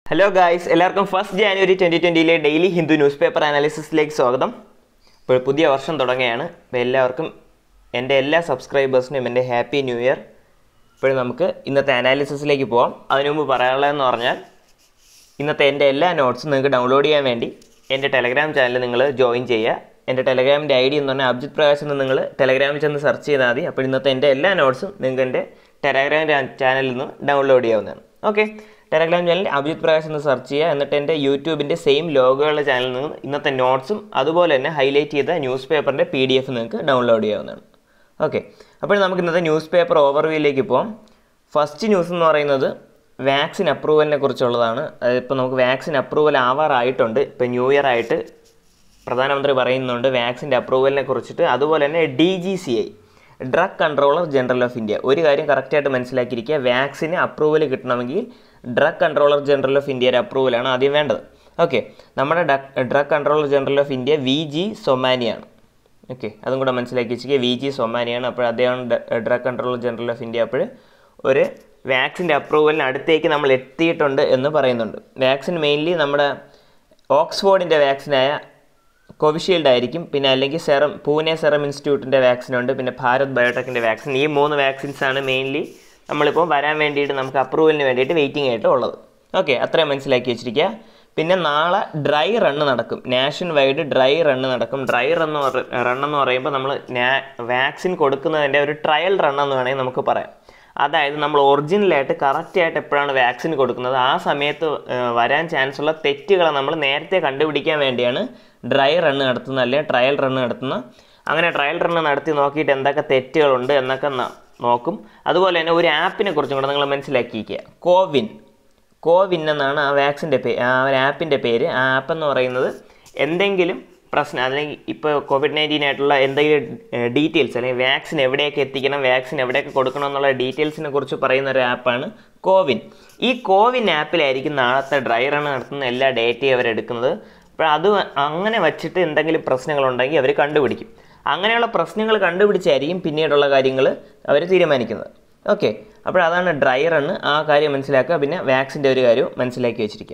hello guys എല്ലാവർക്കും first January twenty ട്വൻറ്റിയിലെ daily Hindu newspaper അനാലിസിസിലേക്ക് സ്വാഗതം ഇപ്പോൾ പുതിയ വർഷം തുടങ്ങുകയാണ് അപ്പോൾ എല്ലാവർക്കും എൻ്റെ എല്ലാ സബ്സ്ക്രൈബേഴ്സിനും എൻ്റെ ഹാപ്പി ന്യൂ ഇയർ ഇപ്പോൾ നമുക്ക് ഇന്നത്തെ അനാലിസിസിലേക്ക് പോകാം അതിനു മുമ്പ് പറയാനുള്ളതെന്ന് പറഞ്ഞാൽ ഇന്നത്തെ എൻ്റെ എല്ലാ നോട്ട്സും നിങ്ങൾക്ക് ഡൗൺലോഡ് ചെയ്യാൻ വേണ്ടി എൻ്റെ ടെലഗ്രാം ചാനൽ നിങ്ങൾ ജോയിൻ ചെയ്യുക എൻ്റെ ടെലഗ്രാമിൻ്റെ ഐ ഡി എന്ന് പറഞ്ഞാൽ അബ്ജിത് പ്രകാശ് എന്ന് നിങ്ങൾ ടെലഗ്രാമിൽ ചെന്ന് സെർച്ച് ചെയ്താൽ മതി അപ്പോൾ ഇന്നത്തെ എൻ്റെ എല്ലാ നോട്ട്സും നിങ്ങൾക്ക് എൻ്റെ ടെലഗ്രാം ചാനലിൽ നിന്ന് ഡൗൺലോഡ് ചെയ്യാവുന്നതാണ് okay Telegram channel Abhijith Prakash എന്ന് സെർച്ച് ചെയ്യുക എന്നിട്ട് എൻ്റെ യൂട്യൂബിൻ്റെ സെയിം ലോഗോയുള്ള ചാനലിൽ നിന്ന് ഇന്നത്തെ നോട്ട്സും അതുപോലെ തന്നെ ഹൈലൈറ്റ് ചെയ്ത ന്യൂസ് പേപ്പറിൻ്റെ പി ഡി എഫ് നിങ്ങൾക്ക് ഡൗൺലോഡ് ചെയ്യാവുന്നതാണ് ഓക്കെ അപ്പോൾ നമുക്ക് ഇന്നത്തെ ന്യൂസ് പേപ്പർ ഓവർവ്യൂയിലേക്ക് പോകാം ഫസ്റ്റ് ന്യൂസ് എന്ന് പറയുന്നത് വാക്സിൻ അപ്രൂവലിനെ കുറിച്ചുള്ളതാണ് ഇപ്പോൾ നമുക്ക് വാക്സിൻ അപ്രൂവൽ ആവാറായിട്ടുണ്ട് ഇപ്പോൾ ന്യൂ ഇയർ ആയിട്ട് പ്രധാനമന്ത്രി പറയുന്നുണ്ട് വാക്സിൻ്റെ അപ്രൂവലിനെ കുറിച്ചിട്ട് അതുപോലെ തന്നെ D G C I drug controller general of India ഒരു കാര്യം കറക്റ്റായിട്ട് മനസ്സിലാക്കിയിരിക്കുക വാക്സിന് അപ്രൂവൽ കിട്ടണമെങ്കിൽ ഡ്രഗ് കൺട്രോളർ ജനറൽ ഓഫ് ഇന്ത്യയുടെ അപ്രൂവലാണ് ആദ്യം വേണ്ടത് ഓക്കെ നമ്മുടെ drug controller general of India V G സൊമാനിയാണ് ഓക്കെ അതും കൂടെ മനസ്സിലാക്കി വെച്ചിരിക്കുക വി ജി സൊമാനിയാണ് അപ്പോൾ അദ്ദേഹം drug controller general of India അപ്പോൾ ഒരു വാക്സിൻ്റെ അപ്രൂവലിന് അടുത്തേക്ക് നമ്മൾ എത്തിയിട്ടുണ്ട് എന്ന് പറയുന്നുണ്ട് വാക്സിൻ മെയിൻലി നമ്മുടെ ഓക്സ്ഫോർഡിൻ്റെ വാക്സിനായ കോവിഷീൽഡ് ആയിരിക്കും പിന്നെ അല്ലെങ്കിൽ സെറം പൂനെ സെറം ഇൻസ്റ്റിറ്റ്യൂട്ടിൻ്റെ വാക്സിൻ ഉണ്ട് പിന്നെ ഭാരത് ബയോടെക്കിൻ്റെ വാക്സിൻ ഈ മൂന്ന് വാക്സിൻസ് ആണ് മെയിൻലി നമ്മളിപ്പോൾ വരാൻ വേണ്ടിയിട്ട് നമുക്ക് അപ്രൂവലിന് വേണ്ടിയിട്ട് വെയിറ്റിംഗ് ആയിട്ട് ഉള്ളത് ഓക്കെ അത്രയും മനസ്സിലാക്കി വെച്ചിരിക്കുക പിന്നെ നാളെ ഡ്രൈ റണ്ണ് നടക്കും നാഷൻ വൈഡ് ഡ്രൈ റണ്ണ് നടക്കും ഡ്രൈ റണ്ണ് റണ്ണെന്ന് പറയുമ്പോൾ നമ്മൾ വാക്സിൻ കൊടുക്കുന്നതിൻ്റെ ഒരു ട്രയൽ റണ്ണെന്ന് വേണമെങ്കിൽ നമുക്ക് പറയാം അതായത് നമ്മൾ ഒറിജിനലായിട്ട് കറക്റ്റായിട്ട് എപ്പോഴാണ് വാക്സിൻ കൊടുക്കുന്നത് ആ സമയത്ത് വരാൻ ചാൻസ് ഉള്ള തെറ്റുകളെ നമ്മൾ നേരത്തെ കണ്ടുപിടിക്കാൻ വേണ്ടിയാണ് ഡ്രൈ റണ്ണ് നടത്തുന്നത് അല്ലെങ്കിൽ ട്രയൽ റണ്ണ് നടത്തുന്ന അങ്ങനെ ട്രയൽ റണ്ണ് നടത്തി നോക്കിയിട്ട് എന്തൊക്കെ തെറ്റുകളുണ്ട് എന്നൊക്കെ നോക്കും അതുപോലെ തന്നെ ഒരു ആപ്പിനെ കുറിച്ചും കൂടെ നിങ്ങൾ മനസ്സിലാക്കിയിരിക്കുക കോവിൻ കോവിൻ എന്നാണ് ആ വാക്സിൻ്റെ പേ ആ ഒരു ആപ്പിൻ്റെ പേര് ആ ആപ്പ് എന്ന് പറയുന്നത് എന്തെങ്കിലും പ്രശ്നം അല്ലെങ്കിൽ ഇപ്പോൾ കോവിഡ് നയൻറ്റീൻ ആയിട്ടുള്ള എന്തെങ്കിലും ഡീറ്റെയിൽസ് അല്ലെങ്കിൽ വാക്സിൻ എവിടെയൊക്കെ എത്തിക്കണം വാക്സിൻ എവിടെയൊക്കെ കൊടുക്കണം എന്നുള്ള ഡീറ്റെയിൽസിനെ കുറിച്ച് പറയുന്ന ഒരു ആപ്പാണ് കോവിൻ ഈ കോവിൻ ആപ്പിലായിരിക്കും നാളത്തെ ഡ്രൈ റൺ നടത്തുന്ന എല്ലാ ഡേറ്റയും അവരെടുക്കുന്നത് അപ്പോൾ അത് അങ്ങനെ വച്ചിട്ട് എന്തെങ്കിലും പ്രശ്നങ്ങളുണ്ടെങ്കിൽ അവർ കണ്ടുപിടിക്കും അങ്ങനെയുള്ള പ്രശ്നങ്ങൾ കണ്ടുപിടിച്ചായിരിക്കും പിന്നീടുള്ള കാര്യങ്ങൾ അവർ തീരുമാനിക്കുന്നത് ഓക്കെ അപ്പോൾ അതാണ് ഡ്രൈ റണ്ണ് ആ കാര്യം മനസ്സിലാക്കുക പിന്നെ വാക്സിൻ്റെ ഒരു കാര്യവും മനസ്സിലാക്കി വെച്ചിരിക്കുക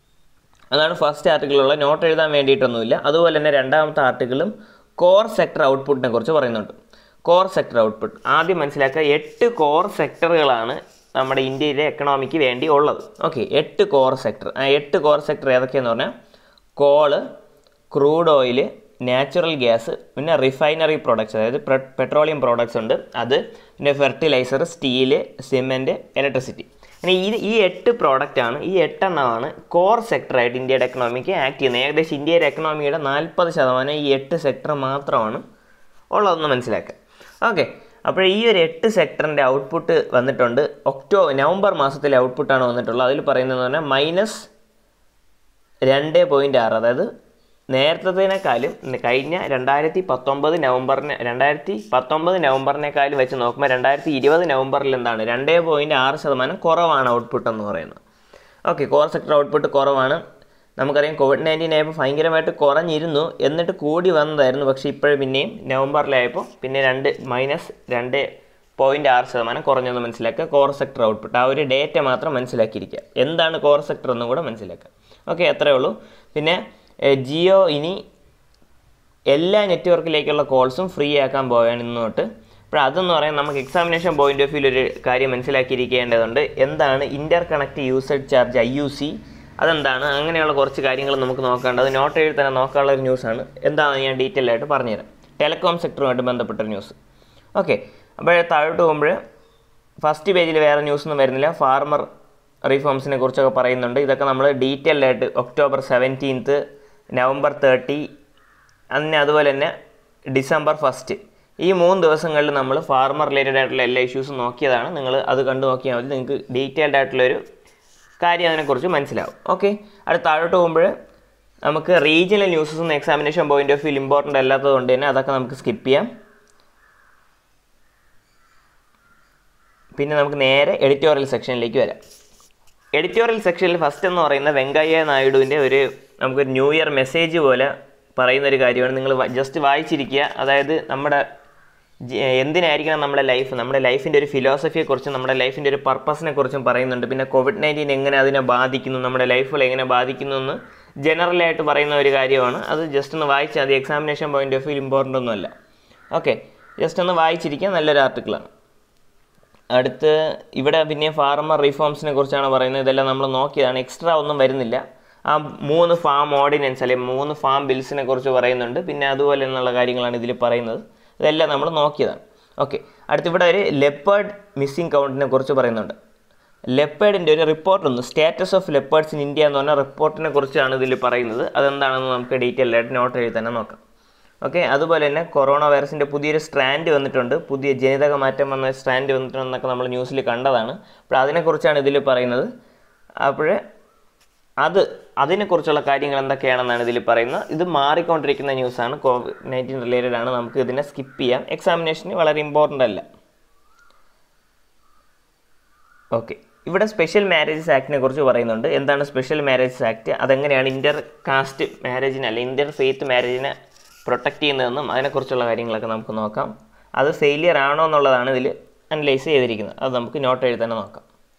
അതാണ് ഫസ്റ്റ് ആർട്ടിക്കിളുള്ള നോട്ട് എഴുതാൻ വേണ്ടിയിട്ടൊന്നുമില്ല അതുപോലെ തന്നെ രണ്ടാമത്തെ ആർട്ടിക്കിളും കോർ സെക്ടർ ഔട്ട്പുട്ടിനെ കുറിച്ച് പറയുന്നുണ്ട് കോർ സെക്ടർ ഔട്ട്പുട്ട് ആദ്യം മനസ്സിലാക്കുക എട്ട് കോർ സെക്ടറുകളാണ് നമ്മുടെ ഇന്ത്യയിലെ എക്കണോമിക്ക് വേണ്ടി ഉള്ളത് ഓക്കെ എട്ട് കോർ സെക്ടർ ആ എട്ട് കോർ സെക്ടർ ഏതൊക്കെയെന്ന് പറഞ്ഞാൽ coal crude oil natural gas പിന്നെ റിഫൈനറി പ്രോഡക്ട്സ് അതായത് പെട്രോളിയം പ്രോഡക്ട്സ് ഉണ്ട് അത് പിന്നെ ഫെർട്ടിലൈസർ സ്റ്റീല് സിമെൻറ്റ് ഇലക്ട്രിസിറ്റി അങ്ങനെ ഈ ഈ എട്ട് പ്രോഡക്റ്റാണ് ഈ എട്ടെണ്ണമാണ് കോർ സെക്ടറായിട്ട് ഇന്ത്യയുടെ എക്കണോമിക്ക് ആക്ട് ചെയ്യുന്നത് ഏകദേശം ഇന്ത്യയുടെ എക്കണോമിയുടെ നാൽപ്പത് ശതമാനം ഈ എട്ട് സെക്ടർ മാത്രമാണ് ഉള്ളതെന്ന് മനസ്സിലാക്കുക ഓക്കെ അപ്പോൾ ഈ ഒരു എട്ട് സെക്ടറിൻ്റെ ഔട്ട്പുട്ട് വന്നിട്ടുണ്ട് ഒക്ടോ നവംബർ മാസത്തിലെ ഔട്ട്പുട്ടാണ് വന്നിട്ടുള്ളത് അതിൽ പറയുന്നതെന്ന് പറഞ്ഞാൽ മൈനസ് രണ്ട് പോയിൻറ്റ് ആറ് അതായത് നേരത്തേനേക്കാളും കഴിഞ്ഞ രണ്ടായിരത്തി പത്തൊമ്പത് നവംബറിന് രണ്ടായിരത്തി പത്തൊമ്പത് നവംബറിനേക്കാളും വെച്ച് നോക്കുമ്പോൾ രണ്ടായിരത്തി ഇരുപത് നവംബറിൽ എന്താണ് രണ്ട് പോയിൻറ്റ് ആറ് ശതമാനം കുറവാണ് ഔട്ട്പുട്ട് എന്ന് പറയുന്നത് ഓക്കെ കോർ സെക്ടർ ഔട്ട്പുട്ട് കുറവാണ് നമുക്കറിയാം കോവിഡ് നയൻറ്റീൻ ആയപ്പോൾ ഭയങ്കരമായിട്ട് കുറഞ്ഞിരുന്നു എന്നിട്ട് കൂടി വന്നതായിരുന്നു പക്ഷേ ഇപ്പോഴും പിന്നെയും നവംബറിലായപ്പോൾ പിന്നെ രണ്ട് മൈനസ് രണ്ട് പോയിൻറ്റ് ആറ് ശതമാനം കുറഞ്ഞെന്ന് മനസ്സിലാക്കുക കോർ സെക്ടർ ഔട്ട്പുട്ട് ആ ഒരു ഡേറ്റ മാത്രം മനസ്സിലാക്കിയിരിക്കുക എന്താണ് കോർ സെക്ടർ എന്നും കൂടെ മനസ്സിലാക്കുക ഓക്കെ അത്രയേ ഉള്ളൂ പിന്നെ ജിയോ ഇനി എല്ലാ നെറ്റ്വർക്കിലേക്കുള്ള കോൾസും ഫ്രീ ആക്കാൻ പോവുകയാണ് ഇന്ന് തൊട്ട് അപ്പോൾ അതെന്ന് പറയാൻ നമുക്ക് എക്സാമിനേഷൻ പോയിന്റ് ഓഫ് വ്യൂ ഒരു കാര്യം മനസ്സിലാക്കിയിരിക്കേണ്ടതുണ്ട് എന്താണ് interconnect usage charge I U C അതെന്താണ് അങ്ങനെയുള്ള കുറച്ച് കാര്യങ്ങൾ നമുക്ക് നോക്കേണ്ടത് നോട്ട് എഴുതി തന്നെ നോക്കാനുള്ള ഒരു ന്യൂസാണ് എന്താണെന്ന് ഞാൻ ഡീറ്റെയിൽ ആയിട്ട് പറഞ്ഞുതരാം ടെലികോം സെക്ടറുമായിട്ട് ബന്ധപ്പെട്ട ന്യൂസ് ഓക്കെ അപ്പോൾ താഴോട്ട് പോകുമ്പോൾ ഫസ്റ്റ് പേജിൽ വേറെ ന്യൂസൊന്നും വരുന്നില്ല ഫാർമർ റീഫോംസിനെ കുറിച്ചൊക്കെ പറയുന്നുണ്ട് ഇതൊക്കെ നമ്മൾ ഡീറ്റെയിൽഡ് ആയിട്ട് ഒക്ടോബർ സെവൻറ്റീൻത്ത് നവംബർ തേർട്ടി അങ്ങനെ അതുപോലെ തന്നെ ഡിസംബർ ഫസ്റ്റ് ഈ മൂന്ന് ദിവസങ്ങളിൽ നമ്മൾ ഫാർമർ റിലേറ്റഡ് ആയിട്ടുള്ള എല്ലാ ഇഷ്യൂസും നോക്കിയതാണ് നിങ്ങൾ അത് കണ്ടു നോക്കിയാൽ മതി നിങ്ങൾക്ക് ഡീറ്റെയിൽഡ് ആയിട്ടുള്ളൊരു കാര്യം അതിനെക്കുറിച്ച് മനസ്സിലാവും ഓക്കെ അത് താഴോട്ട് പോകുമ്പോൾ നമുക്ക് റീജിയണൽ ന്യൂസസ് ഒന്നും examination point of view important അല്ലാത്തത് കൊണ്ട് തന്നെ അതൊക്കെ നമുക്ക് സ്കിപ്പ് ചെയ്യാം പിന്നെ നമുക്ക് നേരെ എഡിറ്റോറിയൽ സെക്ഷനിലേക്ക് വരാം എഡിറ്റോറിയൽ സെക്ഷനിൽ ഫസ്റ്റ് എന്ന് പറയുന്ന വെങ്കയ്യ നായിഡുവിൻ്റെ ഒരു നമുക്കൊരു ന്യൂ ഇയർ മെസ്സേജ് പോലെ പറയുന്ന ഒരു കാര്യമാണ് നിങ്ങൾ ജസ്റ്റ് വായിച്ചിരിക്കുക അതായത് നമ്മുടെ ജ- എന്തിനായിരിക്കണം നമ്മുടെ ലൈഫ് നമ്മുടെ ലൈഫിൻ്റെ ഒരു ഫിലോസഫിയെക്കുറിച്ചും നമ്മുടെ ലൈഫിൻ്റെ ഒരു പർപ്പസിനെ കുറിച്ചും പറയുന്നുണ്ട് പിന്നെ കോവിഡ് നയൻറ്റീൻ എങ്ങനെ അതിനെ ബാധിക്കുന്നു നമ്മുടെ ലൈഫുകൾ എങ്ങനെ ബാധിക്കുന്നു എന്ന് ജനറലായിട്ട് പറയുന്ന ഒരു കാര്യമാണ് അത് ജസ്റ്റ് ഒന്ന് വായിച്ചാൽ മതി examination point of view important ഒന്നുമല്ല ഓക്കെ ജസ്റ്റ് ഒന്ന് വായിച്ചിരിക്കുക നല്ലൊരു ആർട്ടിക്കിളാണ് അടുത്ത് ഇവിടെ പിന്നെ ഫാർമർ റിഫോംസിനെ കുറിച്ചാണ് പറയുന്നത് ഇതെല്ലാം നമ്മൾ നോക്കിയതാണ് എക്സ്ട്രാ ഒന്നും വരുന്നില്ല ആ മൂന്ന് ഫാം ഓർഡിനൻസ് അല്ലെങ്കിൽ മൂന്ന് ഫാം ബിൽസിനെ കുറിച്ച് പറയുന്നുണ്ട് പിന്നെ അതുപോലെ എന്നുള്ള കാര്യങ്ങളാണ് ഇതിൽ പറയുന്നത് ഇതെല്ലാം നമ്മൾ നോക്കിയതാണ് ഓക്കെ അടുത്ത് ഇവിടെ ഒരു ലെപ്പേർഡ് മിസ്സിംഗ് കൗണ്ടിനെ കുറിച്ച് പറയുന്നുണ്ട് ലെപ്പേർഡിൻ്റെ ഒരു റിപ്പോർട്ടുണ്ട് status of leopards in India എന്ന് പറഞ്ഞ റിപ്പോർട്ടിനെ കുറിച്ചാണ് ഇതിൽ പറയുന്നത് അതെന്താണെന്ന് നമുക്ക് ഡീറ്റെയിൽ ആയിട്ട് നോട്ട് എഴുതി തന്നെ നോക്കാം ഓക്കെ അതുപോലെ തന്നെ കൊറോണ വൈറസിൻ്റെ പുതിയൊരു സ്ട്രാൻഡ് വന്നിട്ടുണ്ട് പുതിയ ജനിതക മാറ്റം വന്ന സ്ട്രാൻഡ് വന്നിട്ടുണ്ടെന്നൊക്കെ നമ്മൾ ന്യൂസിൽ കണ്ടതാണ് അപ്പോൾ അതിനെക്കുറിച്ചാണ് ഇതിൽ പറയുന്നത് അപ്പോൾ അത് അതിനെക്കുറിച്ചുള്ള കാര്യങ്ങൾ എന്തൊക്കെയാണെന്നാണ് ഇതിൽ പറയുന്നത് ഇത് മാറിക്കൊണ്ടിരിക്കുന്ന ന്യൂസാണ് കോവിഡ് നയൻറ്റീൻ റിലേറ്റഡ് ആണ് നമുക്ക് ഇതിനെ സ്കിപ്പ് ചെയ്യാം എക്സാമിനേഷന് വളരെ ഇമ്പോർട്ടൻ്റ് അല്ല ഓക്കെ ഇവിടെ സ്പെഷ്യൽ മാരേജസ് ആക്ടിനെ കുറിച്ച് പറയുന്നുണ്ട് എന്താണ് സ്പെഷ്യൽ മാരേജസ് ആക്ട് അതെങ്ങനെയാണ് ഇൻ്റർ കാസ്റ്റ് മാരേജിനെ അല്ലെ ഇൻ്റർ ഫെയ്ത്ത് മാരേജിനെ പ്രൊട്ടക്റ്റ് ചെയ്യുന്നതെന്നും അതിനെക്കുറിച്ചുള്ള കാര്യങ്ങളൊക്കെ നമുക്ക് നോക്കാം അത് ഫെയിലിയർ ആണോ എന്നുള്ളതാണ് ഇതിൽ അനലൈസ് ചെയ്തിരിക്കുന്നത് അത് നമുക്ക് നോട്ട് എഴുതാൻ നോക്കാം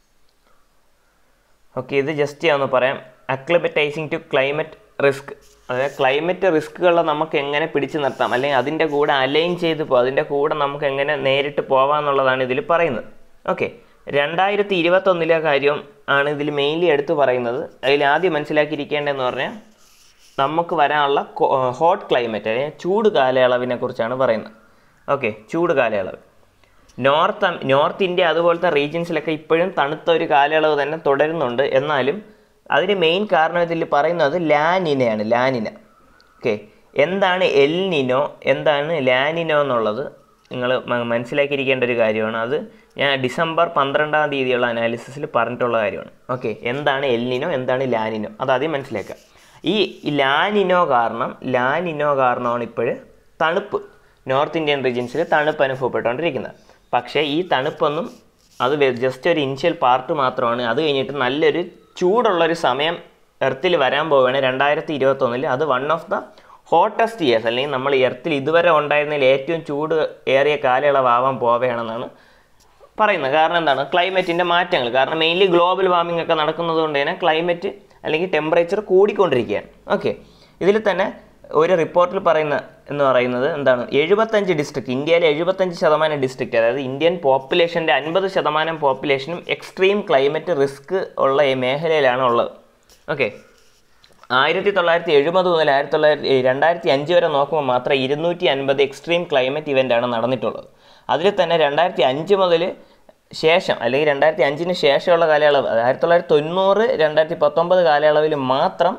ഓക്കെ ഇത് ജസ്റ്റ് ഒന്ന് പറയാം അക്ലിമറ്റൈസിങ് ടു ക്ലൈമറ്റ് റിസ്ക് അതായത് ക്ലൈമറ്റ് റിസ്ക്കുകളെ നമുക്ക് എങ്ങനെ പിടിച്ചു നിർത്താം അല്ലെങ്കിൽ അതിൻ്റെ കൂടെ അലൈൻ ചെയ്ത് പോകും അതിൻ്റെ കൂടെ നമുക്ക് എങ്ങനെ നേരിട്ട് പോവാമെന്നുള്ളതാണ് ഇതിൽ പറയുന്നത് ഓക്കെ രണ്ടായിരത്തി ഇരുപത്തൊന്നിലെ കാര്യം ആണ് ഇതിൽ മെയിൻലി എടുത്തു പറയുന്നത് അതിൽ ആദ്യം മനസ്സിലാക്കിയിരിക്കേണ്ടതെന്ന് പറഞ്ഞാൽ നമുക്ക് വരാനുള്ള ഹോട്ട് ക്ലൈമറ്റ് അല്ലെങ്കിൽ ചൂട് കാലയളവിനെ കുറിച്ചാണ് പറയുന്നത് ഓക്കെ ചൂട് കാലയളവ് നോർത്ത് അം- നോർത്ത് ഇന്ത്യ അതുപോലത്തെ റീജിയൻസിലൊക്കെ ഇപ്പോഴും തണുത്ത ഒരു കാലയളവ് തന്നെ തുടരുന്നുണ്ട് എന്നാലും അതിന് മെയിൻ കാരണം ഇതിൽ പറയുന്നത് ലാനിനയാണ് ലാനിന ഓക്കെ എന്താണ് എൽ നിനോ എന്താണ് ലാനിനോ എന്നുള്ളത് നിങ്ങൾ മനസ്സിലാക്കിയിരിക്കേണ്ട ഒരു കാര്യമാണ് അത് ഞാൻ ഡിസംബർ പന്ത്രണ്ടാം തീയതിയുള്ള അനാലിസിസിൽ പറഞ്ഞിട്ടുള്ള കാര്യമാണ് ഓക്കെ എന്താണ് എൽ നിനോ എന്താണ് ലാനിനോ അത് ആദ്യം മനസ്സിലാക്കുക ഈ ലാനിനോ കാരണം ലാനിനോ കാരണമാണ് ഇപ്പോൾ തണുപ്പ് നോർത്ത് ഇന്ത്യൻ റീജിയൻസിൽ തണുപ്പ് അനുഭവപ്പെട്ടുകൊണ്ടിരിക്കുന്നത് പക്ഷേ ഈ തണുപ്പൊന്നും അത് ജസ്റ്റ് ഒരു ഇനിഷ്യൽ പാർട്ട് മാത്രമാണ് അത് കഴിഞ്ഞിട്ട് നല്ലൊരു ചൂടുള്ളൊരു സമയം എർത്തിൽ വരാൻ പോവുകയാണ് രണ്ടായിരത്തി ഇരുപത്തൊന്നിൽ അത് one of the hottest years അല്ലെങ്കിൽ നമ്മൾ എർത്തിൽ ഇതുവരെ ഉണ്ടായിരുന്നതിൽ ഏറ്റവും ചൂട് ഏറിയ കാലയളവാവാൻ പോവുകയാണെന്നാണ് പറയുന്നത് കാരണം എന്താണ് ക്ലൈമറ്റിൻ്റെ മാറ്റങ്ങൾ കാരണം മെയിൻലി ഗ്ലോബൽ വാർമിംഗ് ഒക്കെ നടക്കുന്നത് കൊണ്ട് തന്നെ ക്ലൈമറ്റ് അല്ലെങ്കിൽ ടെമ്പറേച്ചർ കൂടിക്കൊണ്ടിരിക്കുകയാണ് ഓക്കെ ഇതിൽ തന്നെ ഒരു റിപ്പോർട്ടിൽ പറയുന്ന എന്ന് പറയുന്നത് എന്താണ് എഴുപത്തഞ്ച് ഡിസ്ട്രിക്ട് ഇന്ത്യയിലെ എഴുപത്തഞ്ച് ശതമാനം ഡിസ്ട്രിക്റ്റ് അതായത് ഇന്ത്യൻ പോപ്പുലേഷൻ്റെ അൻപത് ശതമാനം പോപ്പുലേഷനും എക്സ്ട്രീം ക്ലൈമറ്റ് റിസ്ക് ഉള്ള ഈ മേഖലയിലാണ് ഉള്ളത് ഓക്കെ ആയിരത്തി തൊള്ളായിരത്തി എഴുപത് മുതൽ ആയിരത്തി തൊള്ളായിരത്തി രണ്ടായിരത്തി അഞ്ച് വരെ നോക്കുമ്പോൾ മാത്രം ഇരുന്നൂറ്റി അൻപത് എക്സ്ട്രീം ക്ലൈമറ്റ് ഇവൻ്റാണ് നടന്നിട്ടുള്ളത് അതിൽ തന്നെ രണ്ടായിരത്തി അഞ്ച് മുതൽ ശേഷം അല്ലെങ്കിൽ രണ്ടായിരത്തി അഞ്ചിന് ശേഷമുള്ള കാലയളവ് അത് ആയിരത്തി തൊള്ളായിരത്തി തൊണ്ണൂറ് രണ്ടായിരത്തി പത്തൊമ്പത് കാലയളവിൽ മാത്രം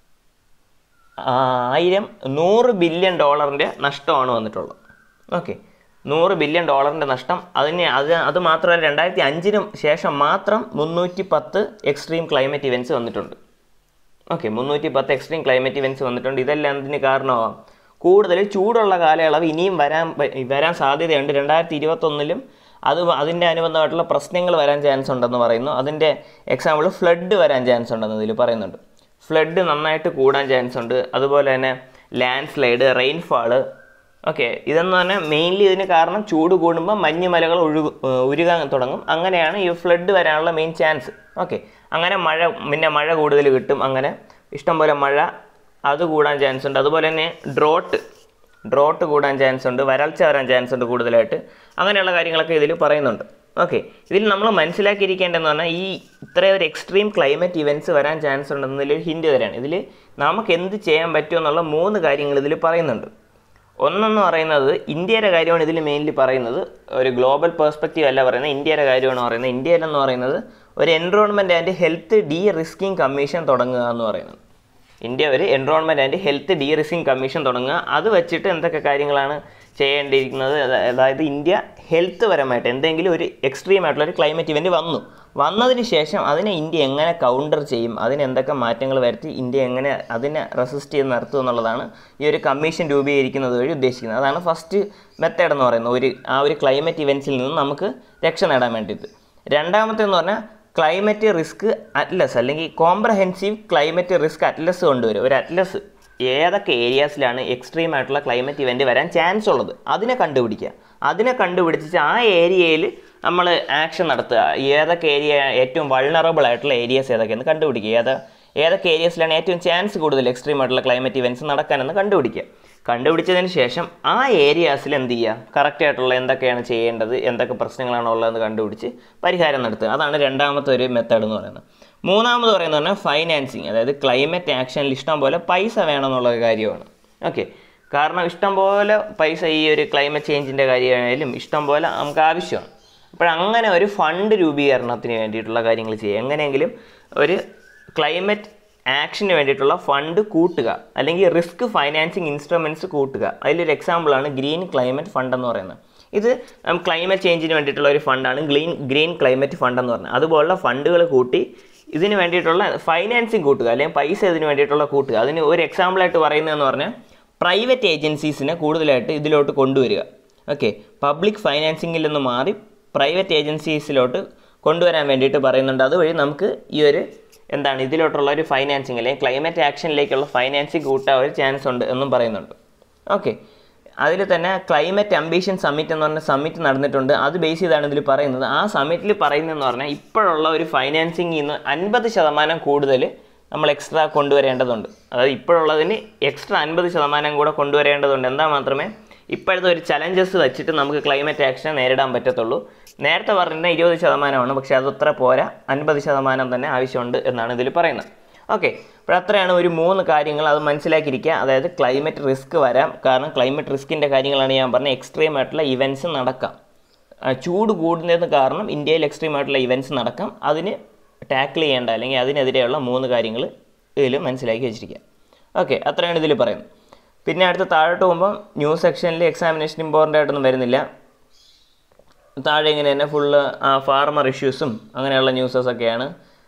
ആയിരം നൂറ് ബില്യൺ ഡോളറിൻ്റെ നഷ്ടമാണ് വന്നിട്ടുള്ളത് ഓക്കെ നൂറ് ബില്യൺ ഡോളറിൻ്റെ നഷ്ടം അതിന് അത് അത് മാത്രമല്ല രണ്ടായിരത്തി അഞ്ചിന് ശേഷം മാത്രം മുന്നൂറ്റി പത്ത് എക്സ്ട്രീം ക്ലൈമറ്റ് ഇവൻറ്റ്സ് വന്നിട്ടുണ്ട് ഓക്കെ മുന്നൂറ്റി പത്ത് എക്സ്ട്രീം ക്ലൈമറ്റ് ഇവൻറ്റ്സ് വന്നിട്ടുണ്ട് ഇതെല്ലാം എന്തിന് കാരണമാവാം കൂടുതൽ ചൂടുള്ള കാലയളവ് ഇനിയും വരാൻ വ- വരാൻ സാധ്യതയുണ്ട് രണ്ടായിരത്തി ഇരുപത്തൊന്നിലും അത് വ- അതിൻ്റെ അനുബന്ധമായിട്ടുള്ള പ്രശ്നങ്ങൾ വരാൻ ചാൻസ് ഉണ്ടെന്ന് പറയുന്നു അതിൻ്റെ എക്സാമ്പിൾ ഫ്ലഡ് വരാൻ ചാൻസ് ഉണ്ടെന്ന് ഇതിൽ പറയുന്നുണ്ട് ഫ്ലഡ് നന്നായിട്ട് കൂടാൻ ചാൻസ് ഉണ്ട് അതുപോലെ തന്നെ ലാൻഡ് സ്ലൈഡ് റെയിൻഫാള് ഓക്കെ ഇതെന്ന് പറഞ്ഞാൽ മെയിൻലി ഇതിന് കാരണം ചൂട് കൂടുമ്പോൾ മഞ്ഞുമലകൾ ഒഴുകു ഏഹ് ഉരുകാൻ തുടങ്ങും അങ്ങനെയാണ് ഈ ഫ്ലഡ് വരാനുള്ള മെയിൻ ചാൻസ് ഓക്കെ അങ്ങനെ മഴ പിന്നെ മഴ കൂടുതൽ കിട്ടും അങ്ങനെ ഇഷ്ടംപോലെ മഴ അത് കൂടാൻ ചാൻസ് ഉണ്ട് അതുപോലെ തന്നെ ഡ്രോട്ട് ഡ്രോട്ട് കൂടാൻ ചാൻസ് ഉണ്ട് വരൾച്ച വരാൻ ചാൻസ് ഉണ്ട് കൂടുതലായിട്ട് അങ്ങനെയുള്ള കാര്യങ്ങളൊക്കെ ഇതിൽ പറയുന്നുണ്ട് ഓക്കെ ഇതിൽ നമ്മൾ മനസ്സിലാക്കിയിരിക്കേണ്ടതെന്ന് പറഞ്ഞാൽ ഈ ഇത്രയും ഒരു എക്സ്ട്രീം ക്ലൈമറ്റ് ഇവൻറ്റ്സ് വരാൻ ചാൻസ് ഉണ്ടെന്നതിൽ ഹിൻഡ് തരാണ് ഇതിൽ നമുക്ക് എന്ത് ചെയ്യാൻ പറ്റുമെന്നുള്ള മൂന്ന് കാര്യങ്ങൾ ഇതിൽ പറയുന്നുണ്ട് ഒന്നെന്ന് പറയുന്നത് ഇന്ത്യയുടെ കാര്യമാണ് ഇതിൽ മെയിൻലി പറയുന്നത് ഒരു ഗ്ലോബൽ പേഴ്സ്പെക്റ്റീവ് അല്ല പറയുന്നത് ഇന്ത്യയുടെ കാര്യമാണ് പറയുന്നത് ഇന്ത്യയിലെന്ന് പറയുന്നത് ഒരു environment and health derisking commission തുടങ്ങുക എന്ന് പറയുന്നത് ഇന്ത്യ ഒരു environment and health derisking commission തുടങ്ങുക അത് വെച്ചിട്ട് എന്തൊക്കെ കാര്യങ്ങളാണ് ചെയ്യേണ്ടിയിരിക്കുന്നത് അത- അതായത് ഇന്ത്യ ഹെൽത്ത് പരമായിട്ട് എന്തെങ്കിലും ഒരു എക്സ്ട്രീം ആയിട്ടുള്ള ഒരു ക്ലൈമറ്റ് ഇവൻറ്റ് വന്നു വന്നതിന് ശേഷം അതിനെ ഇന്ത്യ എങ്ങനെ കൗണ്ടർ ചെയ്യും അതിന് എന്തൊക്കെ മാറ്റങ്ങൾ വരുത്തി ഇന്ത്യ എങ്ങനെ അതിനെ റെസിസ്റ്റ് ചെയ്ത് നിർത്തും എന്നുള്ളതാണ് ഈ ഒരു കമ്മീഷൻ രൂപീകരിക്കുന്നത് വഴി ഉദ്ദേശിക്കുന്നത് അതാണ് ഫസ്റ്റ് മെത്തേഡ് എന്ന് പറയുന്നത് ഒരു ആ ഒരു ക്ലൈമറ്റ് ഇവൻറ്റ്സിൽ നിന്ന് നമുക്ക് രക്ഷ നേടാൻ വേണ്ടിയിട്ട് രണ്ടാമത്തെ എന്ന് പറഞ്ഞാൽ ക്ലൈമറ്റ് റിസ്ക് അറ്റ്ലസ് അല്ലെങ്കിൽ കോംപ്രഹെൻസീവ് ക്ലൈമറ്റ് റിസ്ക് അറ്റ്ലസ് കൊണ്ടുവരും ഒരു അറ്റ്ലസ് ഏതൊക്കെ ഏരിയാസിലാണ് എക്സ്ട്രീം ആയിട്ടുള്ള ക്ലൈമറ്റ് ഇവൻറ്റ് വരാൻ ചാൻസ് ഉള്ളത് അതിനെ കണ്ടുപിടിക്കുക അതിനെ കണ്ടുപിടിച്ച് ആ ഏരിയയിൽ നമ്മൾ ആക്ഷൻ നടത്തുക ഏതൊക്കെ ഏരിയ ഏറ്റവും വൾണറബിൾ ആയിട്ടുള്ള ഏരിയസ് ഏതൊക്കെയെന്ന് കണ്ടുപിടിക്കുക ഏത് ഏതൊക്കെ ഏരിയസിലാണ് ഏറ്റവും ചാൻസ് കൂടുതൽ എക്സ്ട്രീം ആയിട്ടുള്ള ക്ലൈമറ്റ് ഇവൻറ്റ്സ് നടക്കാനെന്ന് കണ്ടുപിടിക്കുക കണ്ടുപിടിച്ചതിന് ശേഷം ആ ഏരിയാസിൽ എന്ത് ചെയ്യുക കറക്റ്റ് ആയിട്ടുള്ള എന്തൊക്കെയാണ് ചെയ്യേണ്ടത് എന്തൊക്കെ പ്രശ്നങ്ങളാണ് ഉള്ളതെന്ന് കണ്ടുപിടിച്ച് പരിഹാരം നടത്തുക അതാണ് രണ്ടാമത്തെ ഒരു മെത്തേഡ് എന്ന് പറയുന്നത് മൂന്നാമത് പറയുന്നത് പറഞ്ഞാൽ ഫൈനാൻസിങ് അതായത് ക്ലൈമറ്റ് ആക്ഷനിൽ ഇഷ്ടം പോലെ പൈസ വേണമെന്നുള്ള ഒരു കാര്യമാണ് ഓക്കെ കാരണം ഇഷ്ടം പോലെ പൈസ ഈ ഒരു ക്ലൈമറ്റ് ചേഞ്ചിൻ്റെ കാര്യമായാലും ഇഷ്ടം പോലെ നമുക്ക് ആവശ്യമാണ് അപ്പോൾ അങ്ങനെ ഒരു ഫണ്ട് രൂപീകരണത്തിന് വേണ്ടിയിട്ടുള്ള കാര്യങ്ങൾ ചെയ്യുക എങ്ങനെയെങ്കിലും ഒരു ക്ലൈമറ്റ് ആക്ഷന് വേണ്ടിയിട്ടുള്ള ഫണ്ട് കൂട്ടുക അല്ലെങ്കിൽ റിസ്ക് ഫൈനാൻസിങ് ഇൻസ്ട്രുമെൻറ്റ്സ് കൂട്ടുക അതിലൊരു എക്സാമ്പിളാണ് ഗ്രീൻ ക്ലൈമറ്റ് ഫണ്ട് എന്ന് പറയുന്നത് ഇത് ക്ലൈമറ്റ് ചേഞ്ചിന് വേണ്ടിയിട്ടുള്ള ഒരു ഫണ്ടാണ് ഗ്രീൻ ഗ്രീൻ ക്ലൈമറ്റ് ഫണ്ട് എന്ന് പറയുന്നത് അതുപോലുള്ള ഫണ്ടുകൾ കൂട്ടി ഇതിന് വേണ്ടിയിട്ടുള്ള ഫൈനാൻസിങ് കൂട്ടുക അല്ലെങ്കിൽ പൈസ ഇതിന് വേണ്ടിയിട്ടുള്ള കൂട്ടുക അതിന് ഒരു എക്സാമ്പിളായിട്ട് പറയുന്നതെന്ന് പറഞ്ഞാൽ പ്രൈവറ്റ് ഏജൻസീസിനെ കൂടുതലായിട്ട് ഇതിലോട്ട് കൊണ്ടുവരിക ഓക്കെ പബ്ലിക് ഫൈനാൻസിങ്ങിൽ നിന്ന് മാറി പ്രൈവറ്റ് ഏജൻസീസിലോട്ട് കൊണ്ടുവരാൻ വേണ്ടിയിട്ട് പറയുന്നുണ്ട് അതുവഴി നമുക്ക് ഈ ഒരു എന്താണ് ഇതിലോട്ടുള്ള ഒരു ഫൈനാൻസിങ് അല്ലെങ്കിൽ ക്ലൈമറ്റ് ആക്ഷനിലേക്കുള്ള ഫൈനാൻസിങ് കൂട്ടാൻ ഒരു ചാൻസ് ഉണ്ട് എന്നും പറയുന്നുണ്ട് ഓക്കെ അതിൽ തന്നെ ക്ലൈമറ്റ് അംബീഷൻ സമ്മിറ്റ് എന്ന് പറഞ്ഞ സമ്മിറ്റ് നടന്നിട്ടുണ്ട് അത് ബേസ് ചെയ്താണ് ഇതിൽ പറയുന്നത് ആ സമ്മിറ്റിൽ പറയുന്നതെന്ന് പറഞ്ഞാൽ ഇപ്പോഴുള്ള ഒരു ഫൈനാൻസിങ്ങിൽ നിന്ന് അൻപത് ശതമാനം കൂടുതൽ നമ്മൾ എക്സ്ട്രാ കൊണ്ടുവരേണ്ടതുണ്ട് അതായത് ഇപ്പോഴുള്ളതിന് എക്സ്ട്രാ അൻപത് ശതമാനം കൂടെ കൊണ്ടുവരേണ്ടതുണ്ട് എന്നാൽ മാത്രമേ ഇപ്പോഴത്തെ ഒരു ചലഞ്ചസ് വെച്ചിട്ട് നമുക്ക് ക്ലൈമറ്റ് ആക്ഷൻ നേരിടാൻ പറ്റത്തുള്ളൂ നേരത്തെ പറഞ്ഞിരുന്ന ഇരുപത് ശതമാനമാണ് പക്ഷേ അതത്ര പോരാ അൻപത് ശതമാനം തന്നെ ആവശ്യമുണ്ട് എന്നാണ് ഇതിൽ പറയുന്നത് ഓക്കെ അപ്പോൾ അത്രയാണ് ഒരു മൂന്ന് കാര്യങ്ങൾ അത് മനസ്സിലാക്കിയിരിക്കുക അതായത് ക്ലൈമറ്റ് റിസ്ക് വരാം കാരണം ക്ലൈമറ്റ് റിസ്കിൻ്റെ കാര്യങ്ങളാണ് ഞാൻ പറഞ്ഞത് എക്സ്ട്രീം ആയിട്ടുള്ള ഇവൻറ്റ്സ് നടക്കാം ആ, ചൂട് കൂടുന്നതിന് കാരണം ഇന്ത്യയിൽ എക്സ്ട്രീം ആയിട്ടുള്ള ഇവൻറ്റ്സ് നടക്കാം അതിന് ടാക്കിൾ ചെയ്യേണ്ട അല്ലെങ്കിൽ അതിനെതിരെയുള്ള മൂന്ന് കാര്യങ്ങൾ ഇതിൽ മനസ്സിലാക്കി വെച്ചിരിക്കുക ഓക്കെ അത്രയാണ് ഇതിൽ പറയുന്നത് പിന്നെ അടുത്ത് താഴോട്ട് പോകുമ്പോൾ ന്യൂസ് സെക്ഷനിൽ എക്സാമിനേഷൻ ഇമ്പോർട്ടൻ്റ് ആയിട്ടൊന്നും വരുന്നില്ല താഴെ ഇങ്ങനെ തന്നെ ഫുള്ള് ഫാർമർ ഇഷ്യൂസും അങ്ങനെയുള്ള ന്യൂസസൊക്കെയാണ്